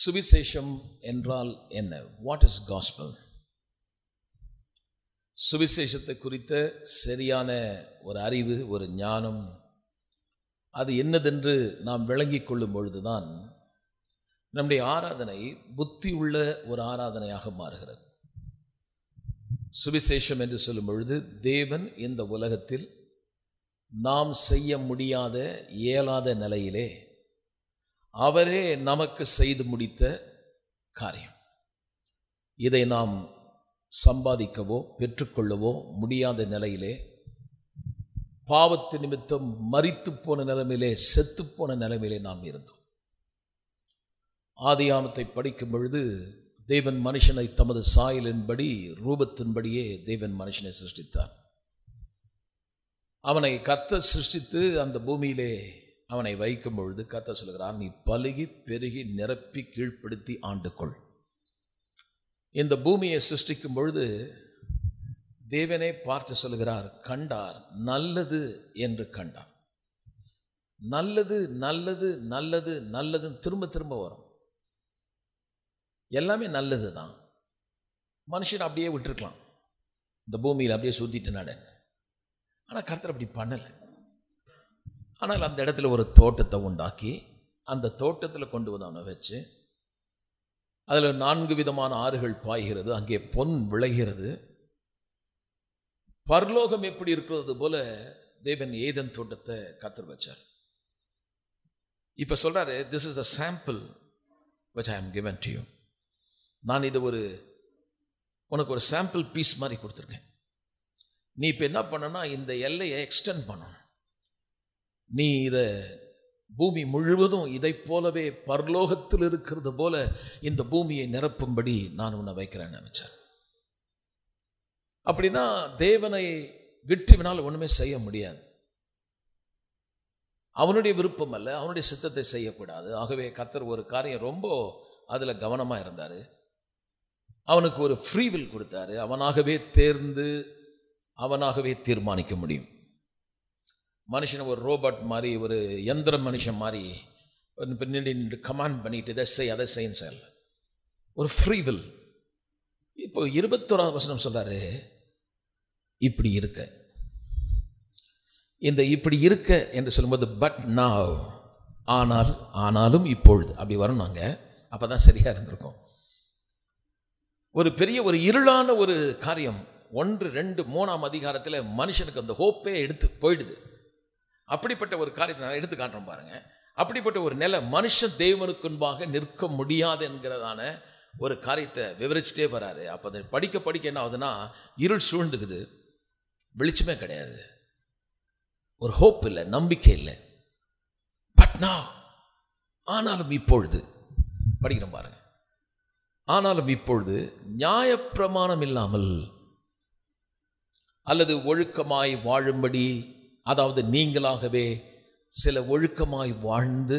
சுவிசேஷம் என்றால் என்ன வாட் இஸ் காஸ்பல் சுவிசேஷத்தை குறித்த சரியான ஒரு அறிவு ஒரு ஞானம் அது என்னதென்று நாம் விளங்கிக் கொள்ளும் பொழுதுதான் நம்முடைய ஆராதனை புத்தி உள்ள ஒரு ஆராதனையாக மாறுகிறது சுவிசேஷம் என்று சொல்லும் பொழுது தேவன் இந்த உலகத்தில் நாம் செய்ய முடியாத இயலாத நிலையிலே அவரே நமக்கு செய்து முடித்த காரியம் இதை நாம் சம்பாதிக்கவோ பெற்றுக்கொள்ளவோ முடியாத நிலையிலே பாவத்து நிமித்தம் மறித்து போன நிலைமையிலே செத்து போன நிலைமையிலே நாம் இருந்தோம் ஆதியாமத்தை படிக்கும் பொழுது தேவன் மனுஷனை தமது சாயலின்படி ரூபத்தின்படியே தேவன் மனுஷனை சிருஷ்டித்தார் அவனை கத்த சிருஷ்டித்து அந்த பூமியிலே அவனை வைக்கும் பொழுது கத்த சொல்கிறார் நீ பலுகி பெருகி நிரப்பி கீழ்ப்படுத்தி ஆண்டுகொள் இந்த பூமியை சிருஷ்டிக்கும் பொழுது தேவனே பார்த்து சொல்கிறார் கண்டார் நல்லது என்று கண்டார் நல்லது நல்லது நல்லது நல்லதுன்னு திரும்ப திரும்ப வரும் எல்லாமே நல்லது தான் மனுஷன் அப்படியே விட்டுருக்கலாம் இந்த பூமியில் அப்படியே சுற்றிட்டு நடன் ஆனால் கர்த்தர் அப்படி பண்ணலை ஆனால் அந்த இடத்துல ஒரு தோட்டத்தை உண்டாக்கி அந்த தோட்டத்தில் கொண்டு வந்து அவனை வச்சு அதில் நான்கு விதமான ஆறுகள் பாய்கிறது அங்கே பொன் விளைகிறது பரலோகம் எப்படி இருக்கிறது போல தேவன் ஏதன் தோட்டத்தை கத்தர் வச்சார் இப்போ சொல்றாரு this is the sample which I am given to you நான் இது ஒரு உனக்கு ஒரு சாம்பிள் பீஸ் மாதிரி கொடுத்துருக்கேன் நீ இப்போ என்ன பண்ணனா இந்த எல்லையை எக்ஸ்டெண்ட் பண்ணணும் நீ இதை பூமி முழுவதும் இதை போலவே பரலோகத்தில் இருக்கிறது போல இந்த பூமியை நிரப்பும்படி நான் உன்னை வைக்கிறேன்னு நினைச்சேன் அப்படின்னா தேவனை விட்டுவினால் ஒன்றுமே செய்ய முடியாது அவனுடைய விருப்பம் அல்ல அவனுடைய சித்தத்தை செய்யக்கூடாது ஆகவே கத்தர் ஒரு காரியம் ரொம்ப அதில் கவனமாக இருந்தார் அவனுக்கு ஒரு ஃப்ரீவில் கொடுத்தாரு அவனாகவே தேர்ந்து அவனாகவே தீர்மானிக்க முடியும் மனுஷனை ஒரு ரோபோட் மாதிரி ஒரு எந்திர மனுஷன் மாதிரி பின்னாடி நின்று கமாண்ட் பண்ணிட்டு இதை செய் அதை செய்யும் சார் ஒரு ஃப்ரீவில் இப்போ இருபத்தோராவது வசனம் சொல்றாரு இப்படி இருக்க இந்த இப்படி இருக்க என்று சொல்லும்போது பட் நாவ் ஆனால் ஆனாலும் இப்பொழுது அப்படி வரும் நாங்கள் அப்போ தான் சரியாக இருந்திருக்கும் ஒரு பெரிய ஒரு இருளான ஒரு காரியம் ஒன்று ரெண்டு மூணாம் அதிகாரத்தில் மனுஷனுக்கு அந்த ஹோப்பே எடுத்து போயிடுது அப்படிப்பட்ட ஒரு காரியத்தை நான் எடுத்து காட்டுறேன் பாருங்க அப்படிப்பட்ட ஒரு நிலை மனுஷன் தேவனுக்குன்பாக நிற்க முடியாது என்கிறதான ஒரு காரியத்தை விவரிச்சுட்டே வராரு அப்போ அதை படிக்க படிக்க என்ன ஆகுதுன்னா இருள் சூழ்ந்துக்குது வெளிச்சமே கிடையாது ஒரு ஹோப் இல்லை நம்பிக்கை இல்லை பட் நான் ஆனாலும் இப்பொழுது படிக்கிறோம் பாருங்க ஆனாலும் இப்பொழுது நியாயப்பிரமாணம் இல்லாமல் அல்லது ஒழுக்கமாய் வாழும்படி அதாவது நீங்களாகவே சில ஒழுக்கமாய் வாழ்ந்து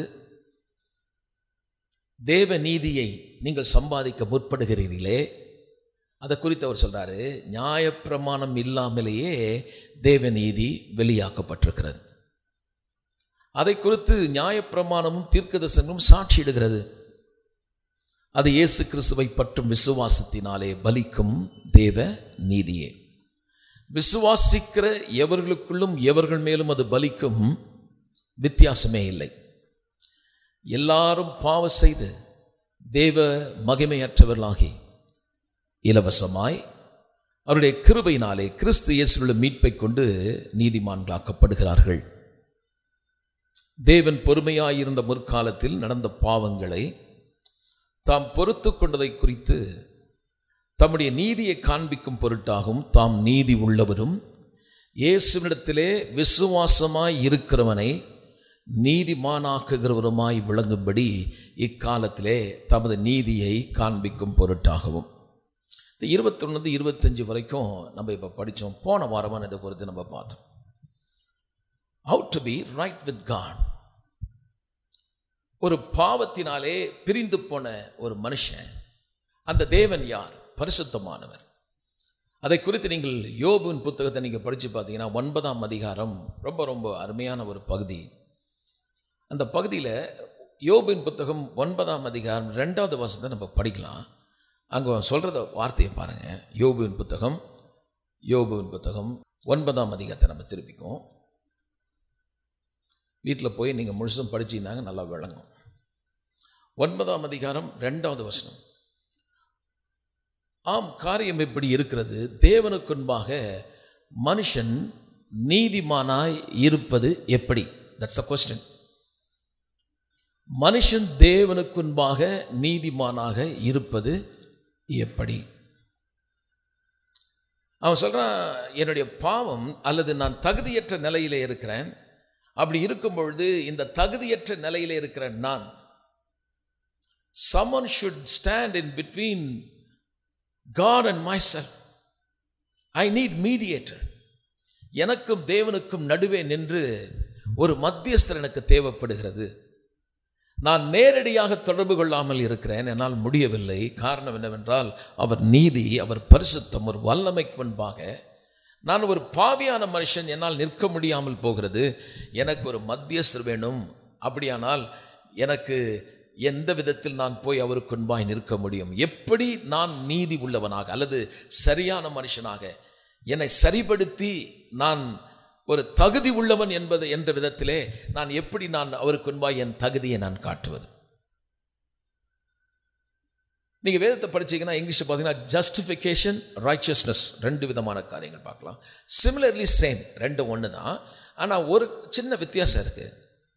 தேவ நீதியை நீங்கள் சம்பாதிக்க முற்படுகிறீர்களே அதை குறித்து அவர் சொல்றாரு நியாயப்பிரமாணம் இல்லாமலேயே தேவ நீதி வெளியாக்கப்பட்டிருக்கிறது அதை குறித்து நியாயப்பிரமாணமும் தீர்க்கதர்சனமும் சாட்சியிடுகிறது அது இயேசு கிறிஸ்துவை பற்றும் விசுவாசத்தினாலே பலிக்கும் தேவ நீதியே விசுவாசிக்கிற எவர்களுக்குள்ளும் எவர்கள் மேலும் அது பலிக்கும் வித்தியாசமே இல்லை எல்லாரும் பாவ செய்து தேவ மகிமையற்றவர்களாகி இலவசமாய் அவருடைய கிருபையினாலே கிறிஸ்து இயேசுள்ள மீட்பை கொண்டு நீதிமான்களாக்கப்படுகிறார்கள் தேவன் பொறுமையாயிருந்த முற்காலத்தில் நடந்த பாவங்களை தாம் பொறுத்து கொண்டதை குறித்து தம்முடைய நீதியை காண்பிக்கும் பொருட்டாகவும் தாம் நீதி உள்ளவரும் இயேசுவிடத்திலே விசுவாசமாய் இருக்கிறவனை நீதிமானாக்குகிறவருமாய் விளங்கும்படி இக்காலத்திலே தமது நீதியை காண்பிக்கும் பொருட்டாகவும் இந்த இருபத்தொன்னு இருபத்தஞ்சு வரைக்கும் நம்ம இப்போ படித்தோம் போன வாரமான இதை குறித்து நம்ம பார்த்தோம் how to be right with God ஒரு பாவத்தினாலே பிரிந்து போன ஒரு மனுஷன் அந்த தேவன் யார் பரிசுத்தமானவர் அதை குறித்து நீங்கள் யோபுவின் புத்தகத்தை நீங்கள் படித்து பார்த்தீங்கன்னா ஒன்பதாம் அதிகாரம் ரொம்ப ரொம்ப அருமையான ஒரு பகுதி அந்த பகுதியில் யோபின் புத்தகம் ஒன்பதாம் அதிகாரம் ரெண்டாவது வசனத்தை நம்ம படிக்கலாம் அங்கே சொல்கிறத வார்த்தையை பாருங்கள் யோபுவின் புத்தகம் யோபுவின் புத்தகம் ஒன்பதாம் அதிகாரத்தை நம்ம திருப்பிக்கும் வீட்டில் போய் நீங்கள் முழுசும் படிச்சீங்கன்னாங்க நல்லா விளங்கும் ஒன்பதாம் அதிகாரம் ரெண்டாவது வசனம் ஆம் காரியம் இப்படி இருக்கிறது தேவனுக்குன்பாக மனுஷன் நீதிமானாய் இருப்பது எப்படி தட்ஸ் அ கொஸ்டின் மனுஷன் தேவனுக்குன்பாக நீதிமானாக இருப்பது எப்படி அவன் சொல்றான் என்னுடைய பாவம் அல்லது நான் தகுதியற்ற நிலையிலே இருக்கிறேன் அப்படி இருக்கும் பொழுது இந்த தகுதியற்ற நிலையிலே இருக்கிற நான் someone should stand in between God and myself. I need mediator. எனக்கும் தேவனுக்கும் நடுவே நின்று ஒரு மத்தியஸ்தர் எனக்கு தேவைப்படுகிறது நான் நேரடியாக தொடர்பு கொள்ளாமல் இருக்கிறேன் என்னால் முடியவில்லை காரணம் என்னவென்றால் அவர் நீதி அவர் பரிசுத்தம் ஒரு வல்லமைக்கு முன்பாக நான் ஒரு பாவியான மனுஷன் என்னால் நிற்க முடியாமல் போகிறது எனக்கு ஒரு மத்தியஸ்தர் வேணும் அப்படியானால் எனக்கு எந்த விதத்தில் நான் போய் அவருக்கு முன்பாய் நிற்க முடியும் எப்படி நான் நீதி உள்ளவனாக அல்லது சரியான மனுஷனாக என்னை சரிப்படுத்தி நான் ஒரு தகுதி உள்ளவன் என்பது என்ற விதத்திலே நான் எப்படி நான் அவருக்கு முன்பாய் என் தகுதியை நான் காட்டுவது நீங்கள் வேதத்தை படிச்சீங்கன்னா இங்கிலீஷ் பார்த்தீங்கன்னா ஜஸ்டிஃபிகேஷன் ரைச்சஸ்னஸ் ரெண்டு விதமான காரியங்கள் பார்க்கலாம் சிமிலர்லி சேம் ரெண்டு ஒன்று தான் ஆனால் ஒரு சின்ன வித்தியாசம் இருக்குது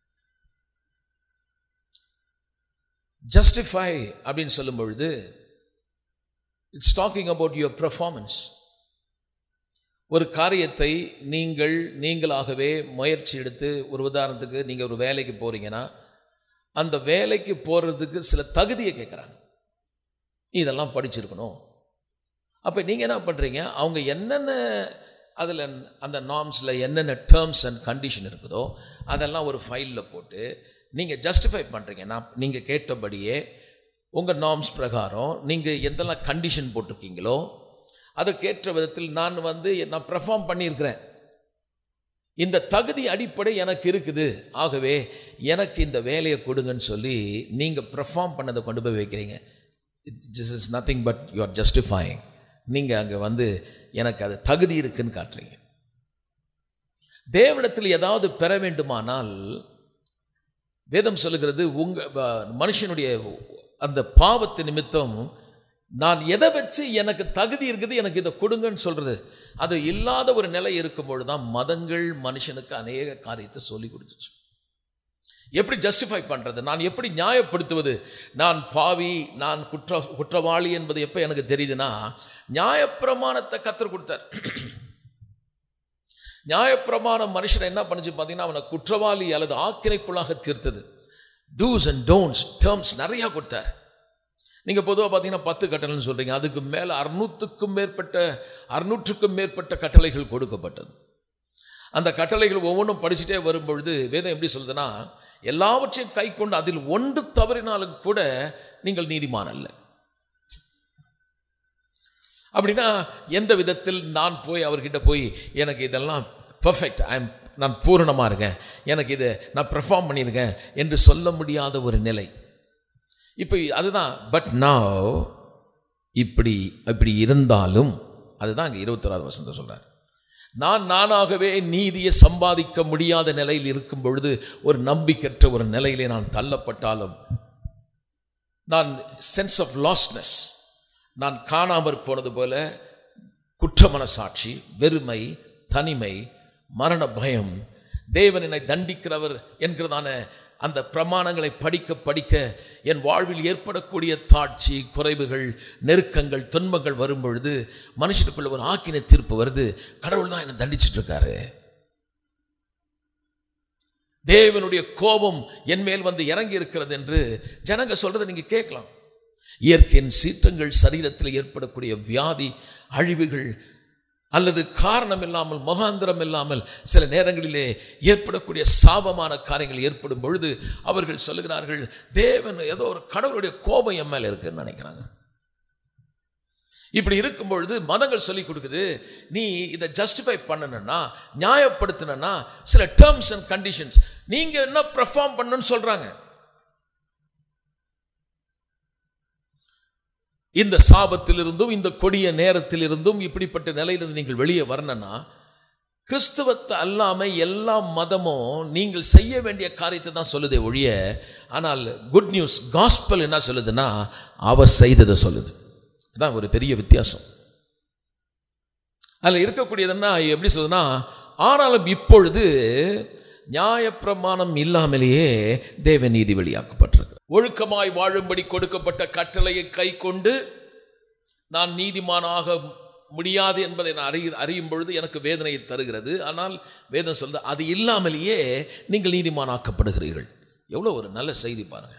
ஜஸ்டிஃபை அப்படின்னு சொல்லும் பொழுது it's talking about your performance ஒரு காரியத்தை நீங்கள் நீங்களாகவே முயற்சி எடுத்து ஒரு உதாரணத்துக்கு நீங்கள் ஒரு வேலைக்கு போகிறீங்கன்னா அந்த வேலைக்கு போகிறதுக்கு சில தகுதியை கேட்குறாங்க இதெல்லாம் படிச்சிருக்கணும் அப்போ நீங்கள் என்ன பண்ணுறீங்க அவங்க என்னென்ன அதில் அந்த நார்ம்ஸில் என்னென்ன டேர்ம்ஸ் அண்ட் கண்டிஷன் இருக்குதோ அதெல்லாம் ஒரு ஃபைலில் போட்டு நீங்கள் ஜஸ்டிஃபை பண்ணுறீங்க நான் நீங்கள் கேட்டபடியே உங்கள் நார்ம்ஸ் பிரகாரம் நீங்கள் எந்தெல்லாம் கண்டிஷன் போட்டிருக்கீங்களோ அதற்கேற்ற விதத்தில் நான் வந்து நான் பெர்ஃபார்ம் பண்ணியிருக்கிறேன் இந்த தகுதி அடிப்படை எனக்கு இருக்குது ஆகவே எனக்கு இந்த வேலையை கொடுங்கன்னு சொல்லி நீங்கள் பெர்ஃபார்ம் பண்ணதை கொண்டு போய் வைக்கிறீங்க this is nothing but you are justifying நீங்கள் அங்கே வந்து எனக்கு அது தகுதி இருக்குன்னு காட்டுறீங்க தேவனிடத்தில் ஏதாவது பெற வேண்டுமானால் வேதம் சொல்லுகிறது உங்க மனுஷனுடைய அந்த பாவத்து நிமித்தம் நான் எதை வச்சு எனக்கு தகுதி இருக்குது எனக்கு இதை கொடுங்கன்னு சொல்றது அது இல்லாத ஒரு நிலை இருக்கும்பொழுது தான் மதங்கள் மனுஷனுக்கு அநேக காரியத்தை சொல்லி கொடுத்துச்சு எப்படி ஜஸ்டிஃபை பண்ணுறது நான் எப்படி நியாயப்படுத்துவது நான் பாவி நான் குற்ற குற்றவாளி என்பது எப்போ எனக்கு தெரியுதுன்னா நியாயப்பிரமாணத்தை கற்றுக் கொடுத்தார் நியாயப்பிரமாணம் மனுஷனை என்ன பண்ணுச்சு பார்த்தீங்கன்னா அவனை குற்றவாளி அல்லது ஆக்கினைக்குள்ளாக தீர்த்தது டூஸ் அண்ட் டோன்ட்ஸ் டேர்ம்ஸ் நிறையா கொடுத்தார் நீங்கள் பொதுவாக பார்த்தீங்கன்னா பத்து கட்டளைன்னு சொல்கிறீங்க அதுக்கு மேலே அறுநூற்றுக்கும் மேற்பட்ட அறுநூற்றுக்கும் மேற்பட்ட கட்டளைகள் கொடுக்கப்பட்டது அந்த கட்டளைகள் ஒவ்வொன்றும் படிச்சுட்டே வரும்பொழுது வேதம் எப்படி சொல்லுதுன்னா எல்லாவற்றையும் கை கொண்டு அதில் ஒன்று தவறினாலும் கூட நீங்கள் நீதிமான் அல்ல அப்படின்னா எந்த விதத்தில் நான் போய் அவர்கிட்ட போய் எனக்கு இதெல்லாம் பர்ஃபெக்ட் ஐ நான் பூரணமாக இருக்கேன் எனக்கு இதை நான் பெர்ஃபார்ம் பண்ணியிருக்கேன் என்று சொல்ல முடியாத ஒரு நிலை இப்போ அதுதான் பட் நாவ் இப்படி இப்படி இருந்தாலும் அதுதான் அங்கே இருபத்தொராது வசந்த சொல்கிறார் நான் நானாகவே நீதியை சம்பாதிக்க முடியாத நிலையில் இருக்கும் பொழுது ஒரு நம்பிக்கற்ற ஒரு நிலையிலே நான் தள்ளப்பட்டாலும் நான் சென்ஸ் ஆஃப் லாஸ்னஸ் நான் காணாமற் போனது போல குற்ற மனசாட்சி வெறுமை தனிமை மரண பயம் தேவன் என்னை தண்டிக்கிறவர் என்கிறதான அந்த பிரமாணங்களை படிக்க படிக்க என் வாழ்வில் ஏற்படக்கூடிய தாட்சி குறைவுகள் நெருக்கங்கள் துன்பங்கள் வரும் பொழுது மனுஷனுக்குள்ள ஒரு ஆக்கின தீர்ப்பு வருது கடவுள் தான் என்னை தண்டிச்சிட்டு இருக்காரு தேவனுடைய கோபம் என் மேல் வந்து இறங்கி இருக்கிறது என்று ஜனங்க சொல்றதை நீங்க கேட்கலாம் இயற்கையின் சீற்றங்கள் சரீரத்தில் ஏற்படக்கூடிய வியாதி அழிவுகள் அல்லது காரணம் இல்லாமல் முகாந்திரம் இல்லாமல் சில நேரங்களிலே ஏற்படக்கூடிய சாபமான காரியங்கள் ஏற்படும் பொழுது அவர்கள் சொல்லுகிறார்கள் தேவன் ஏதோ ஒரு கடவுளுடைய கோபம் என் மேல இருக்குன்னு நினைக்கிறாங்க இப்படி இருக்கும் பொழுது மதங்கள் சொல்லி கொடுக்குது நீ இதை ஜஸ்டிஃபை பண்ணணும்னா நியாயப்படுத்தணும்னா சில டேர்ம்ஸ் அண்ட் கண்டிஷன்ஸ் நீங்க என்ன பெர்ஃபார்ம் பண்ணணும்னு சொல்றாங்க இந்த சாபத்திலிருந்தும் இந்த கொடிய நேரத்திலிருந்தும் இப்படிப்பட்ட நிலையிலிருந்து நீங்கள் வெளியே வரணும்னா கிறிஸ்துவத்தை அல்லாம எல்லா மதமும் நீங்கள் செய்ய வேண்டிய காரியத்தை தான் சொல்லுதே ஒழிய ஆனால் குட் நியூஸ் காஸ்பல் என்ன சொல்லுதுன்னா அவர் செய்ததை சொல்லுது அதான் ஒரு பெரிய வித்தியாசம் அதில் இருக்கக்கூடியதுன்னா எப்படி சொல்லுதுன்னா ஆனாலும் இப்பொழுது நியாயப்பிரமாணம் இல்லாமலேயே தேவ நீதி வெளியாக்கப்பட்டிருக்கு ஒழுக்கமாய் வாழும்படி கொடுக்கப்பட்ட கட்டளையை கை கொண்டு நான் நீதிமானாக முடியாது என்பதை நான் அறிய அறியும் பொழுது எனக்கு வேதனையை தருகிறது ஆனால் வேதம் சொல்லுது அது இல்லாமலேயே நீங்கள் நீதிமானாக்கப்படுகிறீர்கள் எவ்வளோ ஒரு நல்ல செய்தி பாருங்க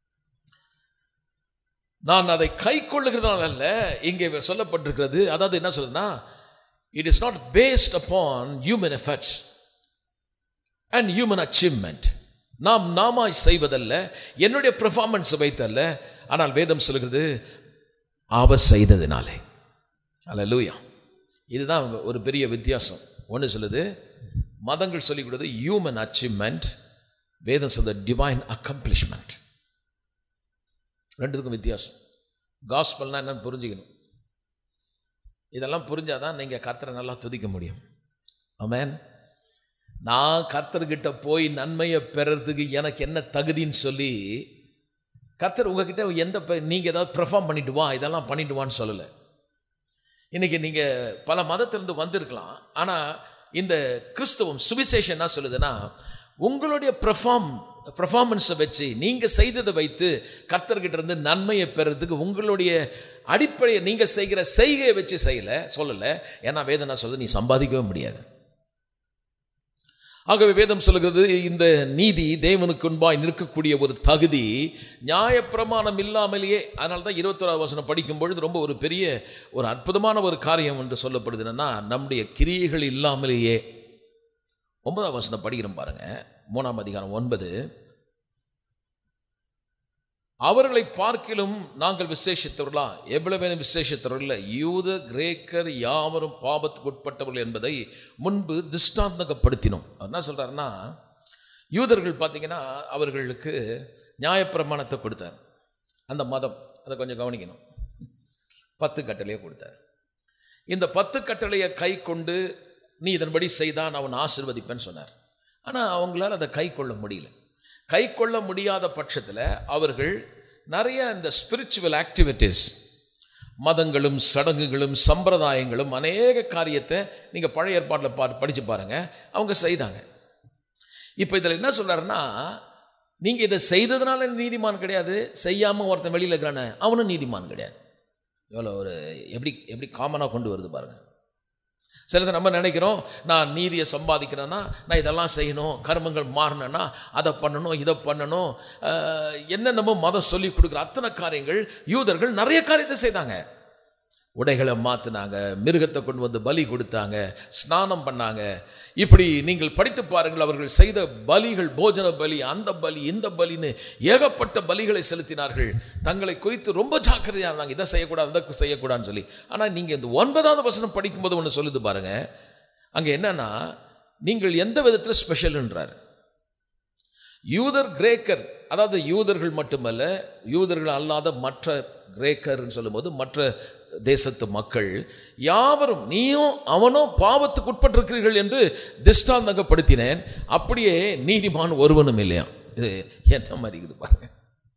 நான் அதை கை கொள்ளுகிறதுனால அல்ல இங்கே சொல்லப்பட்டிருக்கிறது அதாவது என்ன சொல்லுதுன்னா it is not based upon human efforts and human achievement நாம் நாமாய் செய்வதல்ல என்னுடைய பெர்ஃபார்மன்ஸ் வைத்தல்ல ஆனால் வேதம் சொல்கிறது அவர் செய்ததினாலே அல்லூயா இதுதான் ஒரு பெரிய வித்தியாசம் ஒன்று சொல்லுது மதங்கள் சொல்லிக் கொடுத்தது ஹியூமன் அச்சீவ்மெண்ட் வேதம் சொல்லுது டிவைன் அக்கம்ப்ளிஷ்மெண்ட் ரெண்டுத்துக்கும் வித்தியாசம் காஸ்பல்னா என்னன்னு புரிஞ்சுக்கணும் இதெல்லாம் புரிஞ்சாதான் நீங்கள் கர்த்தரை நல்லா துதிக்க முடியும் ஆமேன் நான் கர்த்தர்கிட்ட போய் நன்மையை பெறறதுக்கு எனக்கு என்ன தகுதின்னு சொல்லி கர்த்தர் உங்ககிட்ட எந்த நீங்கள் ஏதாவது பெர்ஃபார்ம் பண்ணிட்டு வா இதெல்லாம் பண்ணிட்டு வான்னு சொல்லலை இன்னைக்கு நீங்கள் பல மதத்திலிருந்து வந்திருக்கலாம் ஆனால் இந்த கிறிஸ்தவம் சுவிசேஷம் என்ன சொல்லுதுன்னா உங்களுடைய பெர்ஃபார்ம் பெர்ஃபார்மன்ஸை வச்சு நீங்கள் செய்ததை வைத்து கர்த்தர்கிட்ட இருந்து நன்மையை பெறதுக்கு உங்களுடைய அடிப்படையை நீங்கள் செய்கிற செய்கையை வச்சு செய்யலை சொல்லலை ஏன்னா வேதனை சொல்லுது நீ சம்பாதிக்கவே முடியாது ஆகவே வேதம் சொல்லுகிறது இந்த நீதி தேவனுக்கு முன்பாய் நிற்கக்கூடிய ஒரு தகுதி நியாயப்பிரமாணம் இல்லாமலேயே அதனால தான் இருபத்தோராவது வசனம் படிக்கும் பொழுது ரொம்ப ஒரு பெரிய ஒரு அற்புதமான ஒரு காரியம் என்று சொல்லப்படுது என்னன்னா நம்முடைய கிரியைகள் இல்லாமலேயே ஒன்பதாம் வசனம் படிக்கிறோம் பாருங்க மூணாம் அதிகாரம் ஒன்பது அவர்களை பார்க்கிலும் நாங்கள் விசேஷித்தவர்களா எவ்வளவு விசேஷித்தவர்கள் யூத கிரேக்கர் யாவரும் பாபத்துக்கு உட்பட்டவர்கள் என்பதை முன்பு திஷ்டாந்தகப்படுத்தினோம் என்ன சொல்றாருன்னா யூதர்கள் பார்த்தீங்கன்னா அவர்களுக்கு நியாயப்பிரமாணத்தை கொடுத்தார் அந்த மதம் அதை கொஞ்சம் கவனிக்கணும் பத்து கட்டளையை கொடுத்தார் இந்த பத்து கட்டளையை கை கொண்டு நீ இதன்படி செய்தான் அவன் ஆசிர்வதிப்பேன்னு சொன்னார் ஆனால் அவங்களால அதை கை கொள்ள முடியல கை கொள்ள முடியாத பட்சத்தில் அவர்கள் நிறைய இந்த ஸ்பிரிச்சுவல் ஆக்டிவிட்டீஸ் மதங்களும் சடங்குகளும் சம்பிரதாயங்களும் அநேக காரியத்தை நீங்கள் பழைய ஏற்பாட்டில் பா படித்து பாருங்கள் அவங்க செய்தாங்க இப்போ இதில் என்ன சொல்கிறாருன்னா நீங்கள் இதை செய்ததுனால நீதிமான் கிடையாது செய்யாமல் ஒருத்தன் வெளியில் இருக்கிறானே அவனும் நீதிமான் கிடையாது எவ்வளோ ஒரு எப்படி எப்படி காமனாக கொண்டு வருது பாருங்கள் சிலது நம்ம நினைக்கிறோம் நான் நீதியை சம்பாதிக்கிறேன்னா நான் இதெல்லாம் செய்யணும் கர்மங்கள் மாறணும்னா அதை பண்ணணும் இதை பண்ணணும் என்னென்னமோ மதம் சொல்லி கொடுக்குற அத்தனை காரியங்கள் யூதர்கள் நிறைய காரியத்தை செய்தாங்க உடைகளை மாற்றினாங்க மிருகத்தை கொண்டு வந்து பலி கொடுத்தாங்க ஸ்நானம் பண்ணாங்க இப்படி நீங்கள் படித்து பாருங்கள் அவர்கள் செய்த பலிகள் போஜன பலி அந்த பலி இந்த பலின்னு ஏகப்பட்ட பலிகளை செலுத்தினார்கள் தங்களை குறித்து ரொம்ப ஜாக்கிரதையாக இருந்தாங்க இதை செய்யக்கூடாது அதை செய்யக்கூடாதுன்னு சொல்லி ஆனால் நீங்கள் இந்த ஒன்பதாவது வசனம் படிக்கும்போது ஒன்று சொல்லுது பாருங்க அங்கே என்னன்னா நீங்கள் எந்த விதத்தில் ஸ்பெஷல்ன்றார் யூதர் கிரேக்கர் அதாவது யூதர்கள் மட்டுமல்ல யூதர்கள் அல்லாத மற்ற கிரேக்கர்னு சொல்லும்போது மற்ற தேசத்து மக்கள் யாவரும் நீயும் அவனும் பாவத்துக்கு உட்பட்டிருக்கிறீர்கள் என்று திஷ்டாந்தகப்படுத்தினேன் அப்படியே நீதிமான் ஒருவனும் இல்லையா இது என்ன மாதிரி இருக்குது பாருங்க